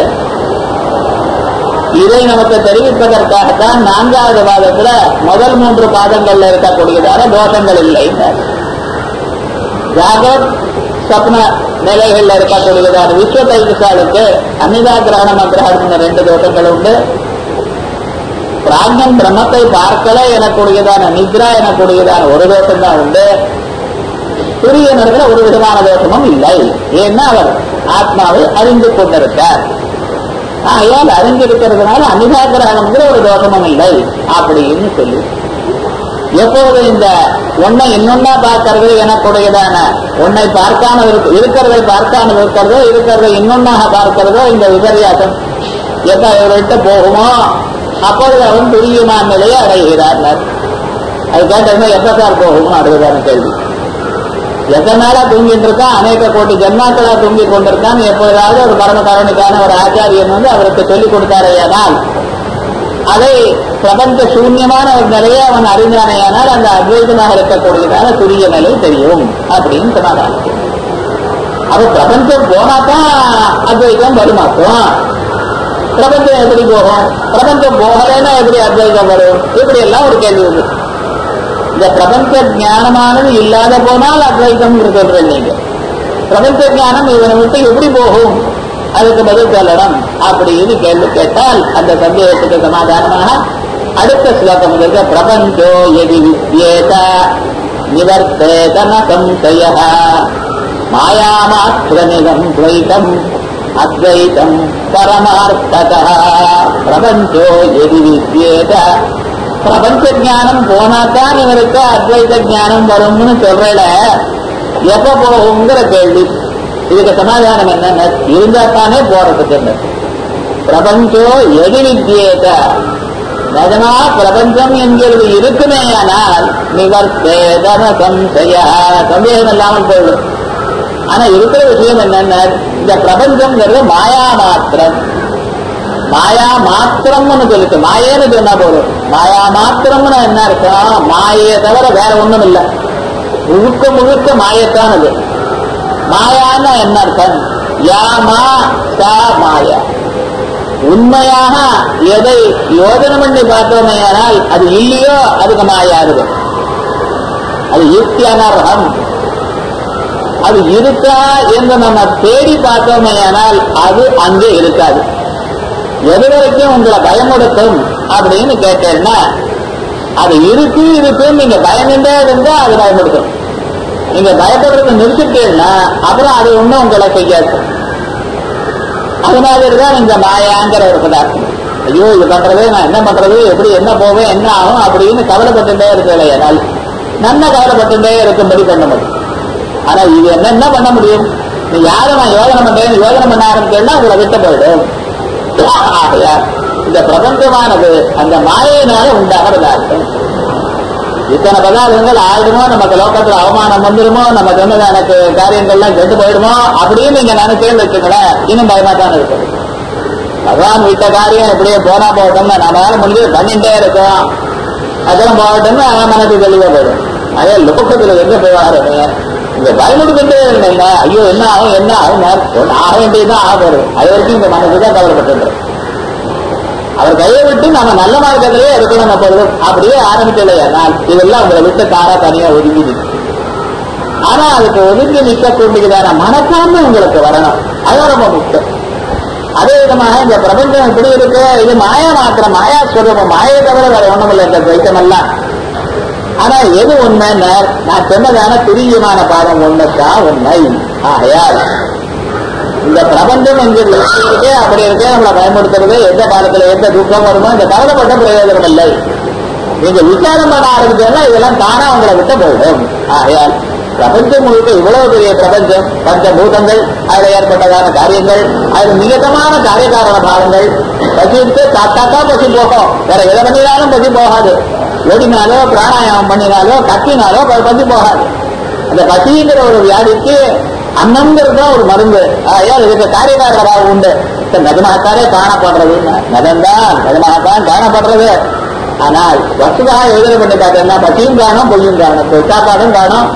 இதை நமக்கு தெரிவிப்பதற்காகத்தான் நான்காவது பாதத்துல முதல் மூன்று பாதங்கள்ல இருக்கக்கூடியதான தோஷங்கள் இல்லை ஜாகத் சப்ன நிலைகள்ல இருக்கக்கூடியதான விஸ்வ தைதிசாலுக்கு அன்னிதா கிரகண மந்திரஹாரம் ரெண்டு தோஷங்கள் உண்டு பிராஞ்சன் பிரம்மத்தை பார்க்கல எனக்கூடியதான நித்ரா எனக்கூடியதான ஒரு தோஷம் தான் உண்டு சூரியனர்கள் ஒரு விதமான தோஷமும் இல்லை ஏன்னா அவர் ஆத்மாவை அறிந்து கொண்டிருக்கார் ஆகையால் அறிந்திருக்கிறதுனால அன்னிதா கிரகணம்ங்கிற ஒரு தோஷமும் இல்லை அப்படின்னு சொல்லி எப்போது இந்த ஒன்னை இன்னொன்னா பார்க்கறது எனக்குடையதான உன்னை பார்க்காமல் இருக்கு இருக்கிறதை பார்க்காமல் இருக்கிறதோ இருக்கிறதை இன்னொன்னாக பார்க்கிறதோ இந்த விபரியாசம் எப்ப இவர்கிட்ட போகுமோ அப்பொழுது அவன் துரியமான நிலையை அடைகிறார் அது கேட்டதுமே எப்ப சார் போகும்னு அடுத்ததான கேள்வி எத்தனை நாளா தூங்கிட்டு இருக்கான் அநேக கோடி ஜென்மாக்களா தூங்கி கொண்டிருக்கான் எப்போதாவது ஒரு பரமகாரணிக்கான ஒரு ஆச்சாரியன் வந்து அவருக்கு சொல்லிக் கொடுத்தாரேயானால் அதை பிரபஞ்ச சூன்யமான ஒரு நிலையை அவன் அறிந்தானேயானால் அந்த அத்வைதமாக இருக்கக்கூடியதான துரிய நிலை தெரியும் அப்படின்னு சொன்னாங்க அது பிரபஞ்சம் போனாதான் அத்வைதம் வருமாக்கும் பிரபஞ்சம் எப்படி போகும் பிரபஞ்சம் போகலைன்னா எப்படி அத்வைதம் வரும் இப்படி எல்லாம் ஒரு கேள்வி இருக்கு இந்த பிரபஞ்ச ஞானமானது இல்லாத போனால் அத்வைதம் சொல்றேன் நீங்க பிரபஞ்ச ஞானம் இவனை விட்டு எப்படி போகும் அதுக்கு பதில் சொல்லணும் அப்படின்னு கேள்வி கேட்டால் அந்த சந்தேகத்துக்கு சமாதானமாக அடுத்த ஸ்லோகம் இருக்கு பிரபஞ்சோ எதி வித்யேத நிவர்த்தேதன சம்சய மாயாமாத்திரமிதம் துவைதம் அத்வைதம் பரமார்த்தத பிரபஞ்சோ எதி வித்யேத பிரபஞ்ச ஞானம் போனாதான் இவருக்கு அத்வைத ஞானம் வரும்னு சொல்றல எப்ப போகுங்கிற கேள்வி இதுக்கு சமாதானம் என்னன்னு இருந்தா தானே போறதுக்கு என்ன பிரபஞ்சோ எதி வித்யேத நிஜமா பிரபஞ்சம் என்கிறது இருக்குமே ஆனால் நிவர்த்தேதன சம்சய சந்தேகம் இல்லாமல் போயிடும் ஆனா இருக்கிற விஷயம் என்னன்னா இந்த பிரபஞ்சம்ங்கிறது மாயா மாத்திரம் மாயா மாத்திரம்னு சொல்லிட்டு மாயேன்னு சொன்னா போதும் மாயா மாத்திரம்னு என்ன அர்த்தம் மாயையை தவிர வேற ஒண்ணும் இல்லை முழுக்க முழுக்க மாயத்தான் அது மாயான்னா என்ன அர்த்தம் யாமா சா மாயா உண்மையாக எதை யோஜனை பண்ணி பார்த்தோமே ஆனால் அது இல்லையோ அதுக்கு மாயா இருக்கும் அது யுக்தியானர்ஹம் அது இருக்கா என்று நம்ம தேடி பார்த்தோமே ஆனால் அது அங்கே இருக்காது எது வரைக்கும் உங்களை பயமுடுத்தும் அப்படின்னு கேட்டேன்னா அது இருக்கு இருக்குன்னு நீங்க பயந்துட்டே இருந்தா அது பயமுடுத்தும் நீங்க பயப்படுறத நிறுத்திட்டீங்கன்னா அப்புறம் அது ஒண்ணும் உங்களை செய்யாது அது மாதிரிதான் இந்த மாயாங்கிற ஒரு பதார்த்தம் ஐயோ இது பண்றது நான் என்ன பண்றது எப்படி என்ன போவேன் என்ன ஆகும் அப்படின்னு கவலைப்பட்டுட்டே இருக்கலையானால் நன்ன கவலைப்பட்டுட்டே இருக்கும்படி பண்ண முடியும் ஆனா இது என்ன என்ன பண்ண முடியும் நீ யாரும் நான் யோசனை பண்றேன் யோசனை பண்ண ஆரம்பிச்சேன்னா உங்களை விட்டு போயிடும் ஆகையால் இந்த பிரபஞ்சமானது அந்த மாயினால உண்டாகிறது அர்த்தம் இத்தனை பதார்த்தங்கள் ஆயிடுமோ நமக்கு லோகத்துல அவமானம் வந்துருமோ நம்ம சொன்னது எனக்கு காரியங்கள்லாம் கெட்டு போயிடுமோ அப்படின்னு நீங்க நினைச்சேன்னு வச்சுங்களேன் இன்னும் பயமா தான் இருக்கும் பகவான் விட்ட காரியம் எப்படியே போனா போகட்டும்னு நம்மளால முடிஞ்சது பண்ணிட்டே இருக்கோம் அதெல்லாம் போகட்டும்னு அவன் மனசு தெளிவா போயிடும் அதே லோகத்துல எங்க போவாருங்க இந்த பயமுடுக்கிட்டே இருந்தீங்க ஐயோ என்ன ஆகும் என்ன ஆகும் ஒண்ணு ஆக வேண்டியதுதான் ஆக போறது அது வரைக்கும் இந்த மனசு தான் கவலைப்பட்டு அவர் கையை விட்டு நம்ம நல்ல மார்க்கத்திலேயே இருக்கணும் எப்பொழுதும் அப்படியே ஆரம்பிக்கலையானால் இதெல்லாம் உங்களை விட்டு தாரா தனியா ஒதுங்கி நிற்கும் ஆனா அதுக்கு ஒதுங்கி நிற்கக்கூடியதான மனப்பான்மை உங்களுக்கு வரணும் அது ரொம்ப முக்கியம் அதே விதமாக இந்த பிரபஞ்சம் எப்படி இருக்கு இது மாயா மாத்திரம் மாயா ஸ்வரூபம் மாயை தவிர வேற ஒண்ணும் இல்லை இந்த துவைத்தம் எல்லாம் ஆனா எது உண்மைன்னு நான் சொன்னதான துரியமான பாடம் ஒண்ணுதான் உண்மை ஆகையால் இந்த பிரபஞ்சம் என்கிறது இருக்கே அப்படி இருக்கே நம்மளை பயன்படுத்துறது எந்த காலத்துல எந்த துக்கம் வருமோ இந்த கவலைப்பட்ட பிரயோஜனம் இல்லை நீங்க விசாரம் பண்ண ஆரம்பிச்சோம்னா இதெல்லாம் தானா உங்களை விட்டு போயிடும் ஆகையால் பிரபஞ்சம் முழுக்க இவ்வளவு பெரிய பிரபஞ்சம் பஞ்சபூதங்கள் அதுல ஏற்பட்டதான காரியங்கள் அது நிகதமான காரியகாரண பாகங்கள் பசி எடுத்து சாப்பிட்டாக்கா பசி போகும் வேற எதை பண்ணினாலும் பசி போகாது ஓடினாலோ பிராணாயாமம் பண்ணினாலோ கத்தினாலோ பசி போகாது அந்த பசிங்கிற ஒரு வியாதிக்கு அன்னம்ங்கிறது தான் ஒரு மருந்து ஐயா இதுக்கு காரியகாரண பாகம் உண்டு நிஜமாகத்தானே காணப்படுறது நதம்தான் நிஜமாகத்தான் காணப்படுறது ஆனால் வசுதாக யோஜனை பண்ணி பார்த்தோம்னா பசியும் காணும் பொய்யும் காணும் சாப்பாடும் காணும்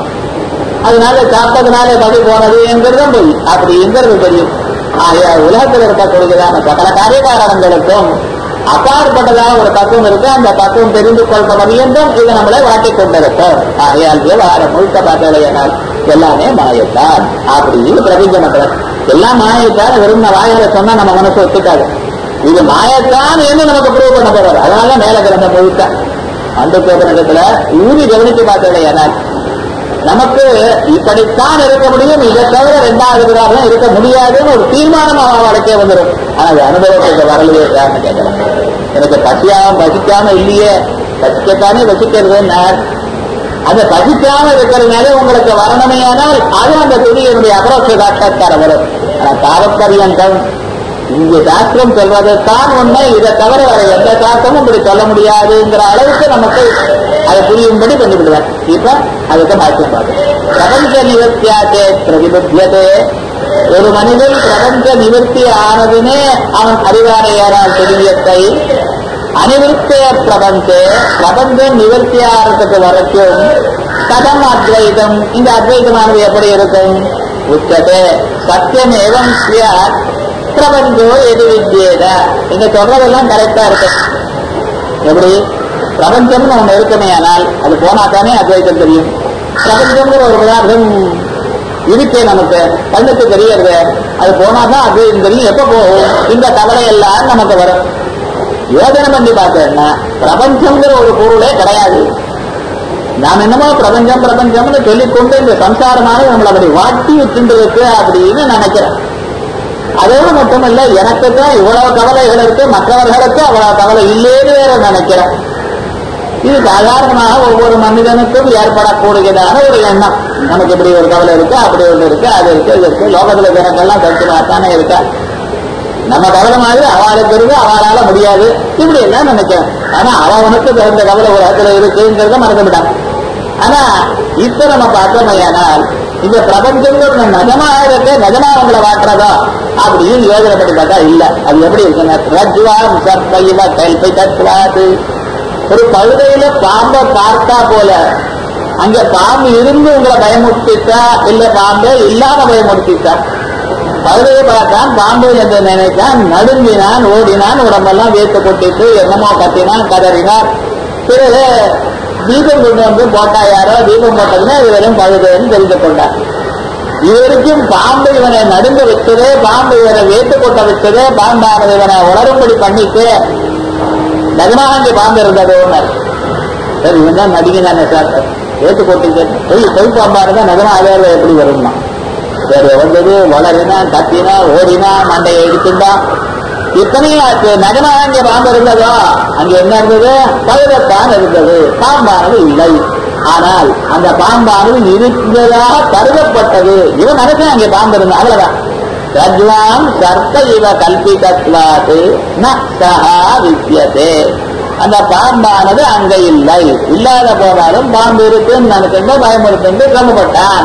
அதனால சாப்பிட்டதுனால பதி போனது என்கிறதும் பொய் அப்படி என்கிறது தெரியும் ஆகையா உலகத்தில் இருக்கக்கூடியதான சகல காரியகாரணங்களுக்கும் அப்பாற்பட்டதாக ஒரு தத்துவம் இருக்கு அந்த தத்துவம் தெரிந்து கொள்ற பரியந்தம் இது நம்மளை வாட்டிக் கொண்டிருக்கும் ஆகையால் விவகாரம் முழுக்க பார்த்தலையானால் எல்லாமே மாயத்தான் அப்படின்னு பிரபஞ்ச மக்கள் எல்லாம் மாயத்தான் வெறும் வாயில சொன்னா நம்ம மனசு ஒத்துக்காது இது மாயத்தான் என்று நமக்கு ப்ரூவ் பண்ண போறாரு அதனால மேல கிடந்த முழுக்க அந்த கோபனத்துல ஊதி கவனித்து பார்த்தலையானால் நமக்கு இப்படித்தான் இருக்க முடியும் இதை தவிர ரெண்டாவது விடாதான் இருக்க முடியாதுன்னு ஒரு தீர்மானம் அவன் வழக்கே வந்துடும் ஆனா அது அனுபவத்துக்கு வரலையே காரணம் கேட்கலாம் எனக்கு பசியாம பசிக்காம இல்லையே பசிக்கத்தானே பசிக்கிறதுன்னா அந்த பசிக்காம இருக்கிறதுனால உங்களுக்கு வரணுமே ஆனால் அது அந்த துணியினுடைய அபரோட்ச சாட்சாத்கார வரும் ஆனா தாவப்பரியந்தம் இங்க சாஸ்திரம் சொல்றது தான் உண்மை இதை தவிர வேற எந்த சாஸ்திரமும் இப்படி சொல்ல முடியாதுங்கிற அளவுக்கு நமக்கு அதை புரியும்படி பண்ணிவிடுவார் இப்ப அதுக்கு மாற்றம் பார்க்கணும் பிரபஞ்ச நிவர்த்தியாச்சே பிரதிபத்தியதே ஒரு மனிதன் பிரபஞ்ச நிவர்த்தி ஆனதுனே அவன் அறிவாரையாரால் தெரியத்தை அனிவர்த்திய பிரபஞ்சே பிரபஞ்சம் நிவர்த்தி ஆகிறதுக்கு வரைக்கும் கதம் அத்வைதம் இந்த அத்வைதமானது எப்படி இருக்கும் உச்சதே சத்தியம் ஏவம் பிரபஞ்சோ எது வித்தியேத நீங்க சொல்றதெல்லாம் கரெக்டா இருக்கு எப்படி பிரபஞ்சம்னு ஒண்ணு இருக்குமே ஆனால் அது போனா தானே அத்வைத்தம் தெரியும் பிரபஞ்சம்ங்கிற ஒரு பதார்த்தம் இருக்கே நமக்கு கண்ணுக்கு தெரியறது அது போனாதான் அத்வைத்தம் தெரியும் எப்ப போகும் இந்த கவலை எல்லாம் நமக்கு வரும் யோசனை பண்ணி பார்த்தேன்னா பிரபஞ்சம்ங்கிற ஒரு பொருளே கிடையாது நாம் என்னமோ பிரபஞ்சம் பிரபஞ்சம்னு சொல்லிக்கொண்டு இந்த சம்சாரமாக நம்மளை அப்படி வாட்டி வச்சுருக்கு அப்படின்னு நினைக்கிறேன் அதோடு மட்டுமல்ல எனக்கு தான் இவ்வளவு கவலைகள் இருக்கு மற்றவர்களுக்கு அவ்வளவு கவலை இல்லேன்னு வேற நினைக்கிறேன் இது சாதாரணமாக ஒவ்வொரு மனிதனுக்கும் ஏற்படக்கூடியதான ஒரு எண்ணம் நமக்கு இப்படி ஒரு கவலை இருக்கு அப்படி ஒன்று இருக்கு அது இருக்கு இது இருக்கு லோகத்துல ஜனங்கள்லாம் தடுத்துமாத்தானே இருக்கா நம்ம கவலை மாதிரி அவளுக்கு இருக்கு அவளால முடியாது இப்படி எல்லாம் நினைக்கிறேன் ஆனா அவனுக்கு தகுந்த கவலை ஒரு இடத்துல இருக்குங்கிறத மறந்துவிட்டான் ஆனா இப்ப நம்ம பார்த்தோமையானால் இந்த பிரபஞ்சங்கிறது நிஜமா இருக்கு நிஜமா அவங்களை வாட்டுறதா அப்படின்னு யோசனை பண்ணி பார்த்தா இல்ல அது எப்படி இருக்குன்னா ரஜ்வாம் சர்ப்பையில கல்பை தத்துவாது ஒரு கழுதையில பாம்பை பார்த்தா போல அங்க பாம்பு இருந்து உங்களை பயமுறுத்திட்டா இல்ல பாம்பே இல்லாம பயமுறுத்திட்டா கழுதையை பார்த்தான் பாம்பு என்று நினைத்தான் நடுங்கினான் ஓடினான் உடம்பெல்லாம் வேத்து கொட்டிட்டு என்னமோ கத்தினான் கதறினான் பிறகு தீபம் கொண்டு வந்து போட்டா யாரோ தீபம் போட்டதுன்னா இது வெறும் கழுதைன்னு தெரிந்து கொண்டார் இதுவரைக்கும் பாம்பு இவனை நடுங்க வச்சதே பாம்பு இவனை வேத்து கொட்ட வச்சதே பாம்பானது இவனை உணரும்படி பண்ணிட்டு நிஜமாக அங்கே பாம்பு இருந்தது ஒன்று சரி இவன் தான் நடிகனானே சார் வேத்து கொட்டிட்டு பொய் பொய் பாம்பா இருந்தா நிஜமா அதே எப்படி வருமா சரி வந்தது வளரினான் கத்தினான் ஓடினான் மண்டையை எடுத்துட்டான் இத்தனையும் ஆச்சு நகமா அங்கே பாம்பு இருந்ததோ அங்க என்ன இருந்தது பழுதத்தான் இருந்தது பாம்பானது இல்லை ஆனால் அந்த பாம்பானது இருந்ததாக கருதப்பட்டது இவன் நினைச்சா அங்கே பாம்பு இருந்தா அவ்வளவுதான் ரஜ்வாம் சர்த்த இவ கல்பிதத்வாது ந சஹா வித்தியதே அந்த பாம்பானது அங்க இல்லை இல்லாத போனாலும் பாம்பு இருக்குன்னு நினைச்சுட்டு பயமுறுத்து சிரமப்பட்டான்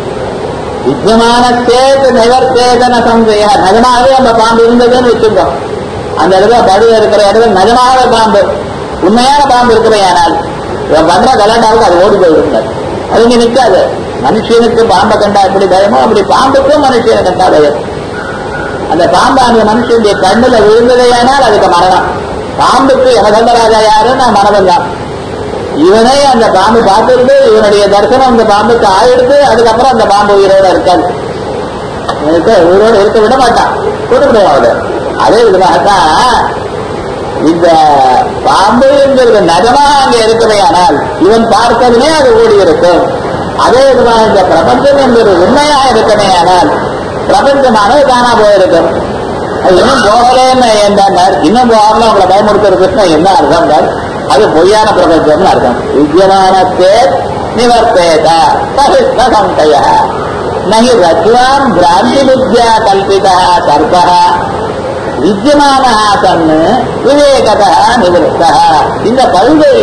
வித்தியமான சேது நிவர்த்தேதன சந்தேக நகனாவே அந்த பாம்பு இருந்ததுன்னு வச்சுக்கோம் அந்த இடத்துல படுவ இருக்கிற இடத்துல நகனாவே பாம்பு உண்மையான பாம்பு இருக்கிறையானால் இவன் பண்ற கலாட்டாவுக்கு அது ஓடி போயிருந்தார் அது இங்க நிக்காது மனுஷனுக்கு பாம்பை கண்டா எப்படி பயமோ அப்படி பாம்புக்கும் மனுஷனை கண்டா பயம் அந்த பாம்பு அந்த மனுஷனுடைய கண்ணுல விழுந்ததையானால் அதுக்கு மரணம் பாம்புக்கு யமதண்டராஜா யாருன்னு நான் மரணம் தான் இவனே அந்த பாம்பு பார்த்துருந்து இவனுடைய தரிசனம் அந்த பாம்புக்கு ஆயிடுத்து அதுக்கப்புறம் அந்த பாம்பு உயிரோட இருக்காது இவனுக்கு உயிரோட இருக்க விட மாட்டான் கொடுத்துடுவாங்க அதே விதமாகத்தான் இந்த பாம்புங்கிறது நகமா அங்க இருக்கவே ஆனால் இவன் பார்த்ததுமே அது ஓடி இருக்கும் அதே விதமாக இந்த பிரபஞ்சம் என்பது உண்மையா இருக்கவே ஆனால் பிரபஞ்சமானது தானா போயிருக்கும் அது இன்னும் போகலேன்னு என்றார் இன்னும் போகாமல உங்களை பயமுறுத்துறதுன்னா என்ன அர்த்தம் அது பொய்யான பிரபஞ்சம்னு அர்த்தம் வித்தியமானத்தே நிவர்த்தேத சகிஷ்ட சந்தய நகி ரஜ்வான் பிராந்தி புத்தியா கல்பிதா சர்பா வித்தியமான சன்னு விவேகத நிவர்த்தா இந்த பகுதியில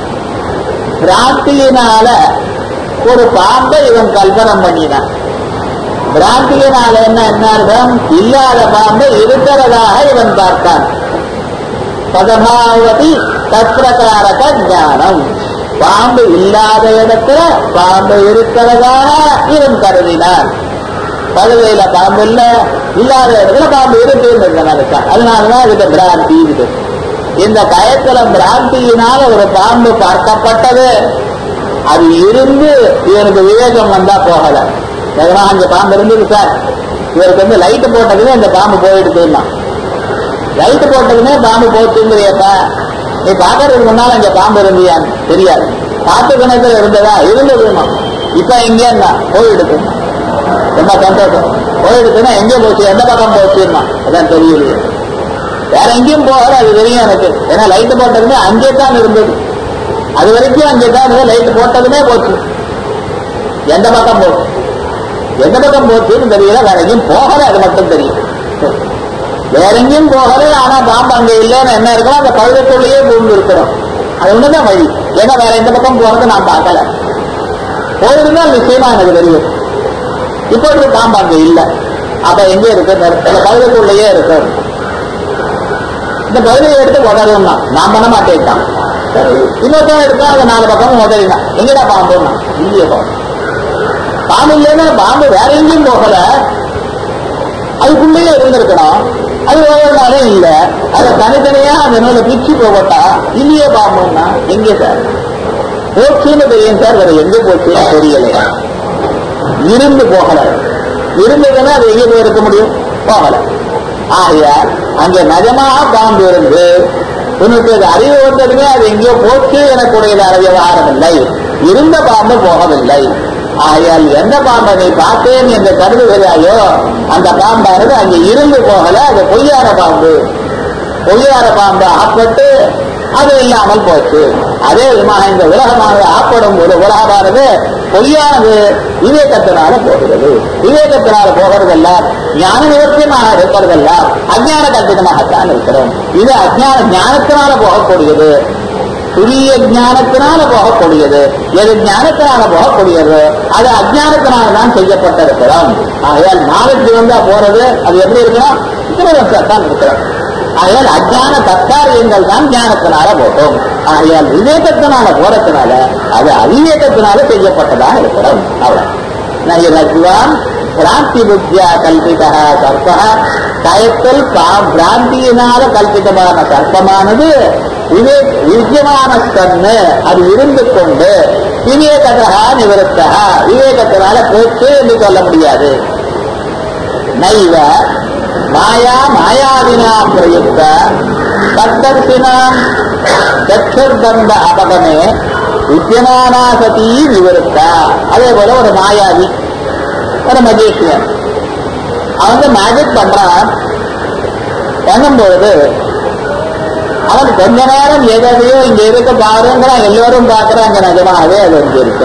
பிராந்தியினால ஒரு பாம்பை இவன் கல்பனம் பண்ணினான் பிராந்தியினால என்ன என்ன அர்த்தம் இல்லாத பாம்பை இருக்கிறதாக இவன் பார்த்தான் பதமாவதி தத்ரகாரக ஞானம் பாம்பு இல்லாத இடத்துல பாம்பு இருக்கிறதாக இவன் கருதினான் பழுதையில பாம்பு இல்ல இல்லாத இடத்துல பாம்பு இருக்குன்னு நினைச்சான் அதனாலதான் இதுக்கு பிராந்தி இது இந்த கயத்துல பிராந்தியினால ஒரு பாம்பு பார்க்கப்பட்டது அது இருந்து இவனுக்கு விவேகம் வந்தா போகல எதனா அங்க பாம்பு இருந்தது சார் இவருக்கு வந்து லைட் போட்டதுமே இந்த பாம்பு போயிடுதுன்னா லைட் போட்டதுமே பாம்பு போச்சுங்கிறியப்பா நீ பாக்குறதுக்கு முன்னால அங்க பாம்பு இருந்தியான்னு தெரியாது காத்து கணத்துல இருந்ததா இருந்ததுமா இப்ப எங்க என்ன போயிடுது ரொம்ப சந்தோஷம் போயிடுச்சுன்னா எங்க போச்சு எந்த பக்கம் போச்சுன்னா அதான் தெரியலையே வேற எங்கேயும் போகல அது தெரியும் எனக்கு ஏன்னா லைட் போட்டதுமே அங்கே தான் இருந்தது அது வரைக்கும் அங்கே தான் இருந்தது லைட் போட்டதுமே போச்சு எந்த பக்கம் போச்சு எந்த பக்கம் போச்சுன்னு தெரியல வேற எங்கேயும் போகல அது மட்டும் தெரியும் வேற எங்கேயும் போகல ஆனா பாம்பு அங்க இல்லைன்னு என்ன இருக்கணும் அந்த பழுதத்துள்ளேயே பூந்து இருக்கிறோம் அது ஒண்ணுதான் வழி ஏன்னா வேற எந்த பக்கம் போறது நான் பார்க்கல போயிருந்தால் நிச்சயமா எனக்கு தெரியும் இப்பொழுது பாம்பு அங்க இல்லை அப்ப எங்க இருக்கு இந்த பகுதிக்குள்ளேயே இருக்கு இந்த பகுதியை எடுத்து உதறணும் நான் பண்ண மாட்டேன்ட்டான் சரி இன்னொருத்தன் எடுத்தா அந்த நாலு பக்கமும் உதறினான் எங்கடா பாம்புன்னா இல்லையே பாம்பு பாம்பு இல்லைன்னா பாம்பு வேற எங்கேயும் போகல அதுக்குள்ளேயே இருந்திருக்கணும் அது ஒவ்வொரு நாளும் இல்ல அதை தனித்தனியா அந்த நூலை பிச்சு போட்டா இல்லையே பாம்புன்னா எங்கே சார் போச்சுன்னு தெரியும் சார் வேற எங்க போச்சுன்னு தெரியலையா இருந்து போகல இருந்ததுன்னா அது எங்கே போயிருக்க முடியும் போகல ஆகையால் அங்க நிஜமாக பாம்பு இருந்து உனக்கு அது அறிவு வந்ததுமே அது எங்கேயோ போச்சு எனக்குடைய விவகாரம் இல்லை இருந்த பாம்பு போகவில்லை ஆகையால் எந்த பாம்பை நீ பார்த்தேன் என்று கருதுகிறாயோ அந்த பாம்பானது அங்கே இருந்து போகல அது பொய்யான பாம்பு பொய்யான பாம்பு ஆப்பட்டு அது இல்லாமல் போச்சு அதே விதமாக இந்த உலகமானது ஆப்படும் ஒரு உலகமானது பொய்யானது விவேகத்தினால போகிறது விவேகத்தினால போகிறதெல்லாம் ஞான நிவர்த்தியமாக இருப்பதெல்லாம் அஜான கல்பிதமாகத்தான் இருக்கிறோம் இது அஜான ஞானத்தினால போகக்கூடியது துரிய ஞானத்தினால போகக்கூடியது எது ஞானத்தினால போகக்கூடியது அது அஜானத்தினால தான் செய்யப்பட்டிருக்கிறோம் ஆகையால் நாளைக்கு வந்தா போறது அது எப்படி இருக்கணும் தான் இருக்கிறோம் ஆகையால் அஜான தற்காரியங்கள் தான் ஞானத்தினால போகும் ஆகையால் விவேகத்தினால போறதுனால அது அவிவேகத்தினால செய்யப்பட்டதாக இருக்கிறோம் அவ்வளவு நகிரத்வான் பிராந்தி புத்தியா கல்பிதா சர்ப்பா கயத்தில் பிராந்தியினால கல்பிதமான சர்ப்பமானது விவேக் வித்தியமான கண்ணு அது இருந்து கொண்டு விவேகதா நிவர்த்தா விவேகத்தினால போச்சு என்று சொல்ல முடியாது நைவ மாயா மாயாவினா பிரயுக்த தத்தர்சினாம் சச்சுர்பந்த அபகமே வித்தியமானா சதி நிவர்த்தா அதே போல ஒரு மாயாவி ஒரு மஜேஷியன் அவன் வந்து மேஜிக் பண்றான் பண்ணும்பொழுது அவன் கொஞ்ச நேரம் எதையோ இங்க இருக்க பாருங்கிறான் எல்லோரும் பார்க்கறாங்க நிஜமாவே அது இங்க இருக்கு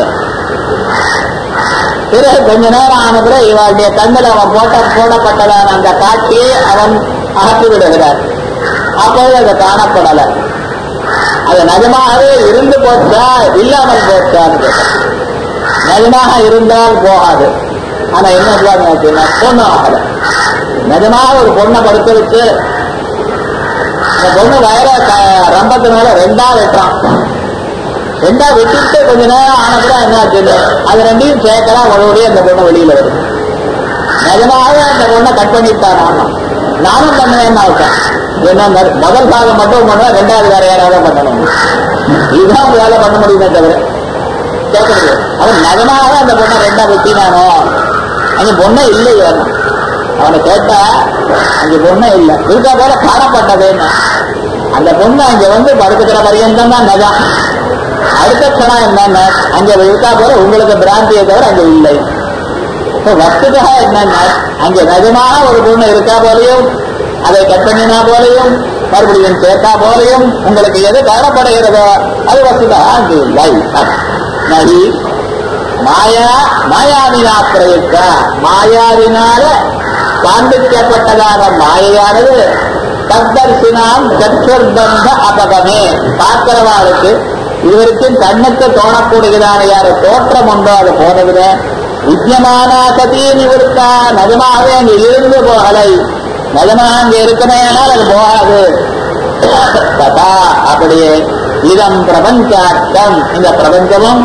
பிறகு கொஞ்ச நேரம் ஆன பிறகு இவளுடைய கண்ணில் அவன் போட்ட போடப்பட்டதான அந்த காட்சியை அவன் அகற்றி விடுகிறார் அப்போது அது காணப்படல அது நிஜமாகவே இருந்து போச்சா இல்லாமல் போச்சான்னு கேட்டான் நிஜமாக இருந்தால் போகாது ஆனா என்ன சொல்லுவாங்க பொண்ணு ஆகல நிஜமாக ஒரு பொண்ணை படுக்க வச்சு இந்த பொண்ணு வயர ரம்பத்தினால ரெண்டா வெட்டுறான் ரெண்டா வெட்டிட்டு கொஞ்ச நேரம் ஆனப்பறம் என்ன ஆச்சு அது ரெண்டையும் சேர்க்கலாம் உடனடியே அந்த பொண்ணு வெளியில வருது நிஜமாவே அந்த பொண்ணை கட் பண்ணிட்டான் நானும் நானும் பண்ணுவேன் இருக்கேன் என்ன முதல் பாகம் மட்டும் பண்ணுவேன் ரெண்டாவது வேற யாராவது பண்ணணும் இதுதான் வேலை பண்ண முடியுமே தவிர கேட்க முடியாது அவன் நிஜமாக அந்த பொண்ணை ரெண்டா வெட்டினானோ அங்க பொண்ணே இல்லையே அவனை கேட்டா அங்க பொண்ணே இல்லை இருக்கா போல காணப்பட்டதுன்னு அந்த பொண்ணு அங்க வந்து படுத்துக்கிற பரியந்தம் தான் நஜம் அடுத்த கணம் என்னன்னா அங்க இருக்கா போல உங்களுக்கு பிராந்தியை தவிர அங்க இல்லை வஸ்துதா என்னன்னா அங்க நிஜமான ஒரு பொண்ணு இருக்கா போலையும் அதை கட் பண்ணினா போலையும் மறுபடியும் சேர்த்தா போலையும் உங்களுக்கு எது காணப்படுகிறதோ அது வஸ்துதா அங்கு இல்லை நகி மாயா மாயாவினா பிரயுக்த மாயாவினால காண்பிக்கப்பட்டதான மாயையானது தத்தர்சினாம் சற்றுர்பந்த அபகமே பார்க்கிறவாளுக்கு இதுவரைக்கும் கண்ணுக்கு தோணக்கூடியதான யாரு தோற்றம் உண்டோ அது போனதுல வித்தியமான சதி நிவர்த்தா நிஜமாகவே அங்க இருந்து போகலை நிஜமாக அங்க இருக்குமே ஆனால் அது போகாது ததா அப்படியே இதம் பிரபஞ்சார்த்தம் இந்த பிரபஞ்சமும்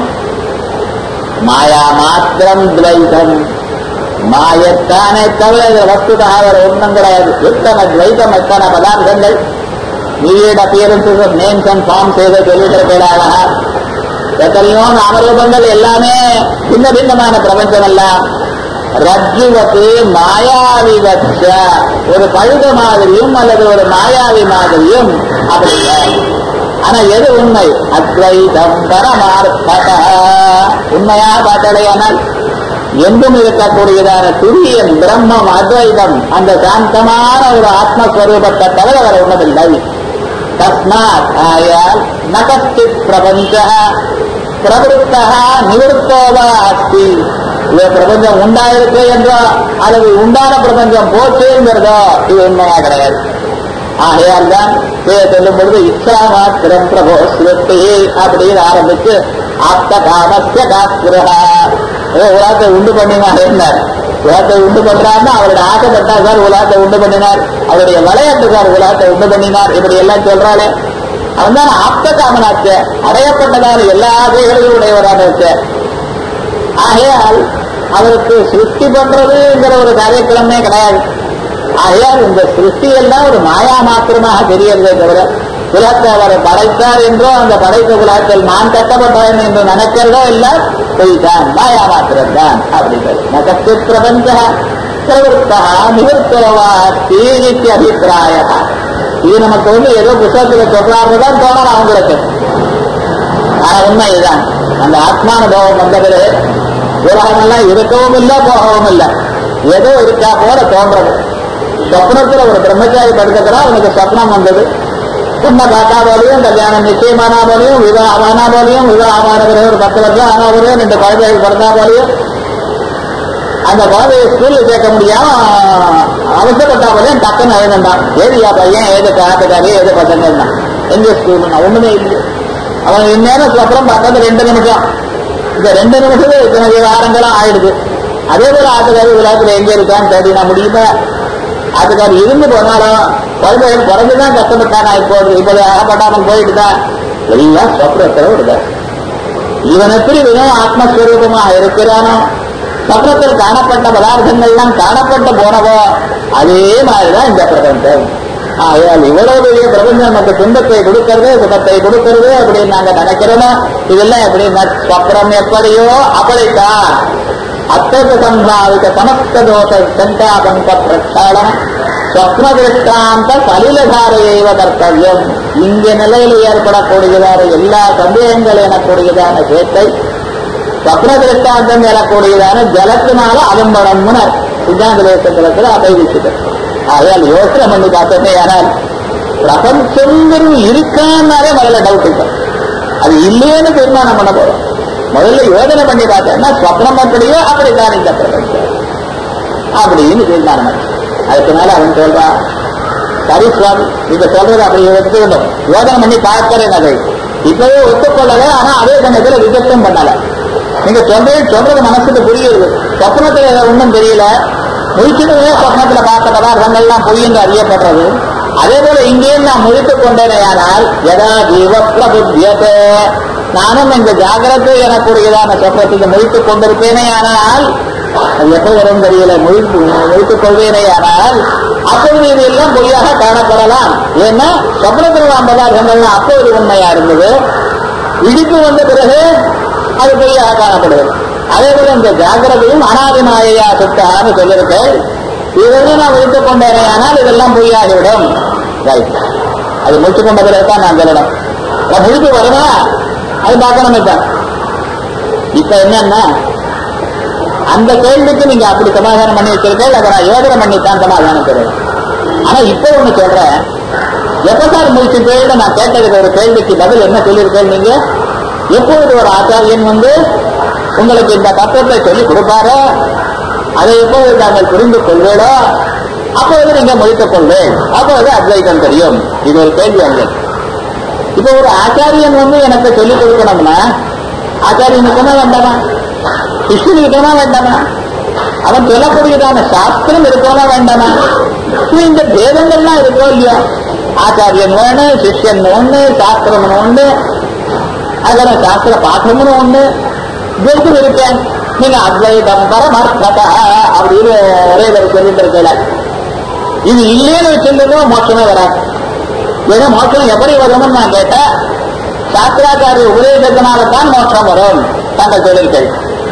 மாயா மாத்திரம் துவைதம் மாயத்தானே தவிர இது வஸ்துதாக ஒரு ஒன்றும் கிடையாது எத்தனை துவைதம் எத்தனை பதார்த்தங்கள் myriad appearances of names and forms ஏதோ சொல்லியிருக்கிறாங்க எத்தனையோ நாமரூபங்கள் எல்லாமே பின்ன பின்னமான பிரபஞ்சம் எல்லாம் ரஜ்ஜுவத்து மாயாவிவச்ச ஒரு பழுத மாதிரியும் அல்லது ஒரு மாயாவி மாதிரியும் அப்படி இல்லை. ஆனா எது உண்மை அத்வைதம் பரமார்த்தத உண்மையா பார்த்தடையானால் எங்கும் இருக்கக்கூடியதான துரியன் பிரம்மம் அத்வைதம் அந்த சாந்தமான ஒரு ஆத்மஸ்வரூபத்தை தவிர வர ஒன்றதில்லை தஸ்மாத் ஆயால் நகஸ்தித் பிரபஞ்ச பிரவருத்தா நிவருத்தோவா அஸ்தி இது பிரபஞ்சம் உண்டாயிருக்கு என்றோ அல்லது உண்டான பிரபஞ்சம் போச்சுங்கிறதோ இது உண்மையா கிடையாது ஆகையால் தான் இதை சொல்லும் பொழுது இச்சா மாத்திரம் பிரபோ ஸ்ருதி அப்படின்னு ஆரம்பிச்சு ஆப்த காமஸ்ய காஸ்திரா உலகத்தை உண்டு பண்ணினார் என்ன உலகத்தை உண்டு பண்றாருன்னா அவருடைய ஆசைப்பட்டா சார் உலகத்தை உண்டு பண்ணினார் அவருடைய விளையாட்டு சார் உலகத்தை உண்டு பண்ணினார் இப்படி எல்லாம் சொல்றாளே அவன் தான் ஆப்த காமனாச்ச அடையப்பட்டதான எல்லா ஆசைகளையும் உடையவரான வச்ச ஆகையால் அவருக்கு சிருஷ்டி பண்றதுங்கிற ஒரு காரியக்கிழமே கிடையாது ஆகையால் இந்த சிருஷ்டி எல்லாம் ஒரு மாயா மாத்திரமாக தெரியறதே தவிர உலகத்தை அவர் படைத்தார் என்றோ அந்த படைத்த உலகத்தில் நான் கட்டப்பட்டவன் என்று நினைக்கிறதோ இல்ல பொய்தான் மாயா மாத்திரம் தான் அப்படிங்கிறது நகத்து பிரபஞ்ச பிரவருத்தா நிவர்த்தவா தீனிக்கு அபிப்பிராய இது நமக்கு வந்து ஏதோ புத்தகத்துல சொல்றாருதான் தோணலாம் அவங்களுக்கு ஆனா உண்மை இதுதான் அந்த ஆத்மானுபவம் வந்தது உலகமெல்லாம் இருக்கவும் இல்லை போகவும் இல்லை ஏதோ இருக்கா போல தோன்றது சொப்னத்துல ஒரு பிரம்மச்சாரி படுத்துக்கிறான் அவனுக்கு சொப்னம் வந்தது உண்மை பார்த்தா போலையும் கல்யாணம் நிச்சயமானா போலையும் விவாகமானா போலையும் விவாகமான பிறகு ஒரு பத்து வருஷம் ஆனா போலையும் ரெண்டு குழந்தைகள் பிறந்தா போலையும் அந்த குழந்தைய ஸ்கூல்ல சேர்க்க முடியாம அவசரப்பட்டா போலையும் டக்குன்னு எழுதுண்டான் ஏதியா பையன் ஏது காத்துக்காரி ஏது பசங்க இருந்தான் எங்க ஸ்கூல் ஒண்ணுமே இல்லை அவன் இந்நேரத்துக்கு அப்புறம் பார்த்தது ரெண்டு நிமிஷம் இந்த ரெண்டு நிமிஷத்துல இத்தனை வாரங்களும் ஆயிடுது அதே போல ஆத்துக்காரி உலகத்துல எங்க இருக்கான்னு தேடினா முடியுமா ஆத்துக்காரி இருந்து போனாலும் குழந்தைகள் பிறந்துதான் கஷ்டப்பட்டானா இப்போ இப்போது அகப்பட்டாமல் போயிட்டு தான் எல்லாம் சொப்னத்தில் விடுத இவன் எப்படி வெறும் ஆத்மஸ்வரூபமாக இருக்கிறானோ சொப்னத்தில் காணப்பட்ட பதார்த்தங்கள்லாம் காணப்பட்டு போனவோ அதே மாதிரிதான் இந்த பிரபஞ்சம் ஆகையால் இவ்வளவு பெரிய பிரபஞ்சம் நமக்கு துன்பத்தை கொடுக்கிறது சுகத்தை கொடுக்கிறது அப்படின்னு நாங்க நினைக்கிறோமோ இதெல்லாம் எப்படின்னா சொப்னம் எப்படியோ அப்படித்தான் அத்தக சம்பாவித சமஸ்த தோஷ சந்தாபங்க பிரச்சாளன ஸ்வப்ன திருஷ்டாந்த சலிலதாரையைவ கர்த்தவியம் இங்க நிலையில் ஏற்படக்கூடியதான எல்லா சந்தேகங்கள் எனக்கூடியதான சேத்தை ஸ்வப்ன திருஷ்டாந்தம் எனக்கூடியதான ஜலத்தினால அலம்படம்னு சித்தாந்த தேசத்துல அபைவிச்சுட்டு ஆகையால் யோசனை பண்ணி பார்த்தோமே ஆனால் பிரபஞ்சங்கிறது இருக்கான்னாலே முதல்ல டவுட் இருக்கும் அது இல்லைன்னு தீர்மானம் பண்ண போறோம் முதல்ல யோசனை பண்ணி பார்த்தேன்னா ஸ்வப்னம் அப்படியோ அப்படித்தான் இந்த பிரபஞ்சம் அப்படின்னு தீர்மானம் ஆச்சு. அதுக்கு மேல அவன் சொல்றான் சரி சுவாமி நீங்க சொல்றது அப்படி எடுத்துக்கணும் யோசனை பண்ணி பார்க்கிறேன் அதை இப்பவே ஒத்துக்கொள்ளல ஆனா அதே சமயத்துல விஜயம் பண்ணல நீங்க சொல்றது சொல்றது மனசுக்கு புரியுது சொப்னத்துல ஒன்றும் தெரியல முழிச்சுட்டு சொப்னத்துல பார்த்த பதார்த்தங்கள்லாம் பொய் என்று அறியப்படுறது அதே போல இங்கேயும் நான் முழித்துக் கொண்டேனேயானால் எதா ஜீவ பிரபுத்தியதே நானும் இந்த ஜாகிரதை எனக்கூடியதான சொப்னத்துக்கு முழித்துக் கொண்டிருப்பேனே ஆனால் அது எப்ப வரும் தெரியல முழித்து முழித்துக் கொள்வேனே ஆனால் அப்பொழுது இது எல்லாம் பொய்யாக காணப்படலாம் ஏன்னா சொப்னத்தில் நாம் பதார்த்தங்கள்லாம் அப்பொழுது உண்மையா இருந்தது இடிப்பு வந்த பிறகு அது பொய்யாக காணப்படுது அதே போல இந்த ஜாகிரதையும் அனாதிமாயா சுத்தான்னு சொல்லியிருக்கேன் இதெல்லாம் நான் வைத்துக் கொண்டேனே ஆனால் இதெல்லாம் பொய்யாகிவிடும் ரைட் அது முடிச்சு கொண்ட பிறகு தான் நான் சொல்லணும் அப்ப முழிப்பு வருமா அது பார்க்கணும் இப்ப இப்ப என்னன்னா அந்த கேள்விக்கு நீங்க அப்படி சமாதானம் பண்ணி வச்சிருக்கேன் அதை நான் யோசனை பண்ணித்தான் சமாதானம் சொல்லணும் ஆனா இப்ப ஒண்ணு சொல்றேன் எப்ப சார் முடிச்சு போயிட்டு நான் கேட்டதுக்கு ஒரு கேள்விக்கு பதில் என்ன சொல்லியிருக்கேன் நீங்க எப்பொழுது ஒரு ஆச்சாரியன் வந்து உங்களுக்கு இந்த தத்துவத்தை சொல்லி கொடுப்பாரோ அதை எப்பொழுது தாங்கள் புரிந்து கொள்வேடோ அப்பொழுது நீங்க முடித்துக் கொள்வேன் அப்பொழுது அத்வைதம் தெரியும் இது ஒரு கேள்வி அங்கே இப்ப ஒரு ஆச்சாரியன் வந்து எனக்கு சொல்லிக் கொடுக்கணும்னா ஆச்சாரியனுக்குன்னா வேண்டாமா சிஷ்யனுக்குன்னா வேண்டாமா அவன் சொல்லக்கூடியதான சாஸ்திரம் இருக்கோனா வேண்டாமா இப்ப இந்த பேதங்கள்லாம் இருக்கோ இல்லையா ஆச்சாரியன் ஒண்ணு சிஷ்யன் ஒண்ணு சாஸ்திரம் ஒண்ணு அதில் சாஸ்திர பாடம்னு ஒண்ணு துவைத்தம் இருக்கேன் நீங்க அத்வைதம் பரமர்த்ததா அப்படின்னு ஒரே ஒரு சொல்லிட்டு இருக்கல இது இல்லைன்னு வச்சிருந்ததும் மோட்சமே வராது ஏன்னா மோட்சம் எப்படி வரும்னு நான் கேட்டேன் சாஸ்திராச்சாரிய உபதேசத்தினால தான் மோட்சம் வரும் தாங்கள் சொல்லியிருக்கேன்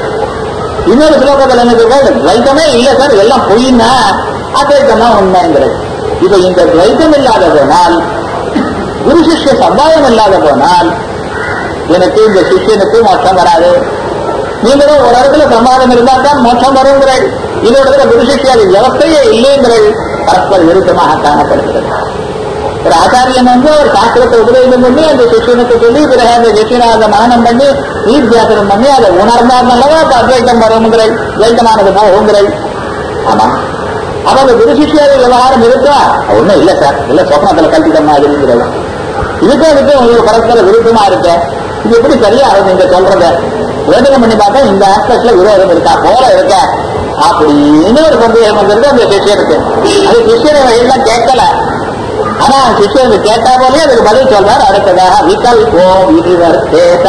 இன்னொரு ஸ்லோகத்தில் என்ன சொல்றாரு துவைத்தமே இல்லை சார் எல்லாம் பொய்னா அத்வைத்தம் தான் உண்மைங்கிறது இப்ப இந்த துவைத்தம் இல்லாத போனால் குரு சிஷ்ய சம்பாதம் இல்லாத போனால் எனக்கு இந்த சிஷ்யனுக்கு மோட்சம் வராது நீங்களும் ஒரு இடத்துல சம்பாதம் இருந்தால் தான் மோட்சம் வருங்கிறீர்கள் இன்னொரு இடத்துல குரு சிஷ்யாதி வியவஸ்தையே இல்லைங்கிறீர்கள் பரஸ்பர விருத்தமாக காணப்படுகிறது ஒரு ஆச்சாரியன் வந்து ஒரு சாஸ்திரத்தை உபதேசம் பண்ணி அந்த சிஷ்யனுக்கு சொல்லி பிறகு அந்த சிஷ்யனை அதை மனநம் பண்ணி நீத்தியாசனம் பண்ணி அதை உணர்ந்தார் நல்லவா அப்ப அத்வைத்தம் வருங்கிறீர்கள் துவைத்தமானது போகுங்கிறீர்கள் ஆமா அப்ப அந்த குரு சிஷ்யாதி விவகாரம் இருக்கா ஒண்ணும் இல்ல சார் இல்ல சொப்னத்துல கல்பித்த மாதிரிங்கிறது இதுக்கு அதுக்கு உங்களுக்கு பரஸ்பர விருப்பமா இருக்கு இது எப்படி சரியா இருக்கும் நீங்க சொல்றத யோசனை பண்ணி பார்த்தா இந்த ஆஸ்பெக்ட்ல விரோதம் இருக்கா போல இருக்க அப்படின்னு ஒரு சந்தேகம் வந்திருக்கு அந்த சிஷியனுக்கு அது சிஷியனை வகையெல்லாம் கேட்கல ஆனா சிஷியனுக்கு கேட்டா போலே அதுக்கு பதில் சொல்றாரு அடுத்ததாக விகல்போ விதிவர்த்தேத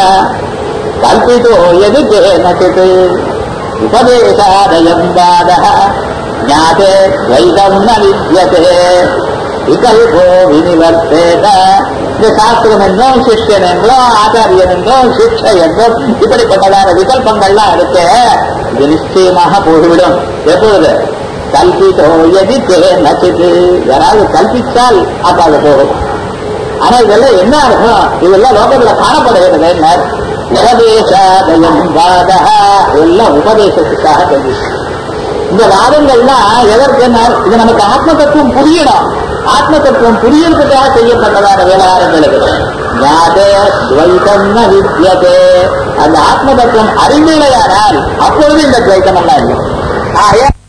கல்பிதோ எது நச்சித் உபதேசாதயம் வாத ஞாதே துவைதம் ந வித்யதே விகல்போ வினிவர்த்தேத இந்த சாஸ்திரம் என்றும் சிஷ்யன் என்றும் ஆச்சாரியன் என்றும் சிக்ஷை என்றும் இப்படிப்பட்டதான விகல்பங்கள்லாம் இருக்கு இது நிச்சயமாக போய்விடும் எப்பொழுது கல்பித்தோ எதி நச்சிது யாராவது கல்பித்தால் அப்ப அது போகும் ஆனா இதெல்லாம் என்ன அர்த்தம் இதெல்லாம் லோகத்துல காணப்படுகிறது என்ன உபதேசாதயம் வாதா எல்லாம் உபதேசத்துக்காக சொல்லி இந்த வாதங்கள்லாம் எதற்கு என்ன இது நமக்கு ஆத்ம தத்துவம் புரியணும் ஆத்ம தத்துவம் புரியறதுக்காக செய்யப்பட்டதான விவகாரங்கள் இது ஞாதே துவைதம் ந வித்யதே அந்த ஆத்ம தத்துவம் அறிந்தில்லையானால் அப்பொழுது இந்த துவைத்தம் எல்லாம் இல்லை ஆகையால்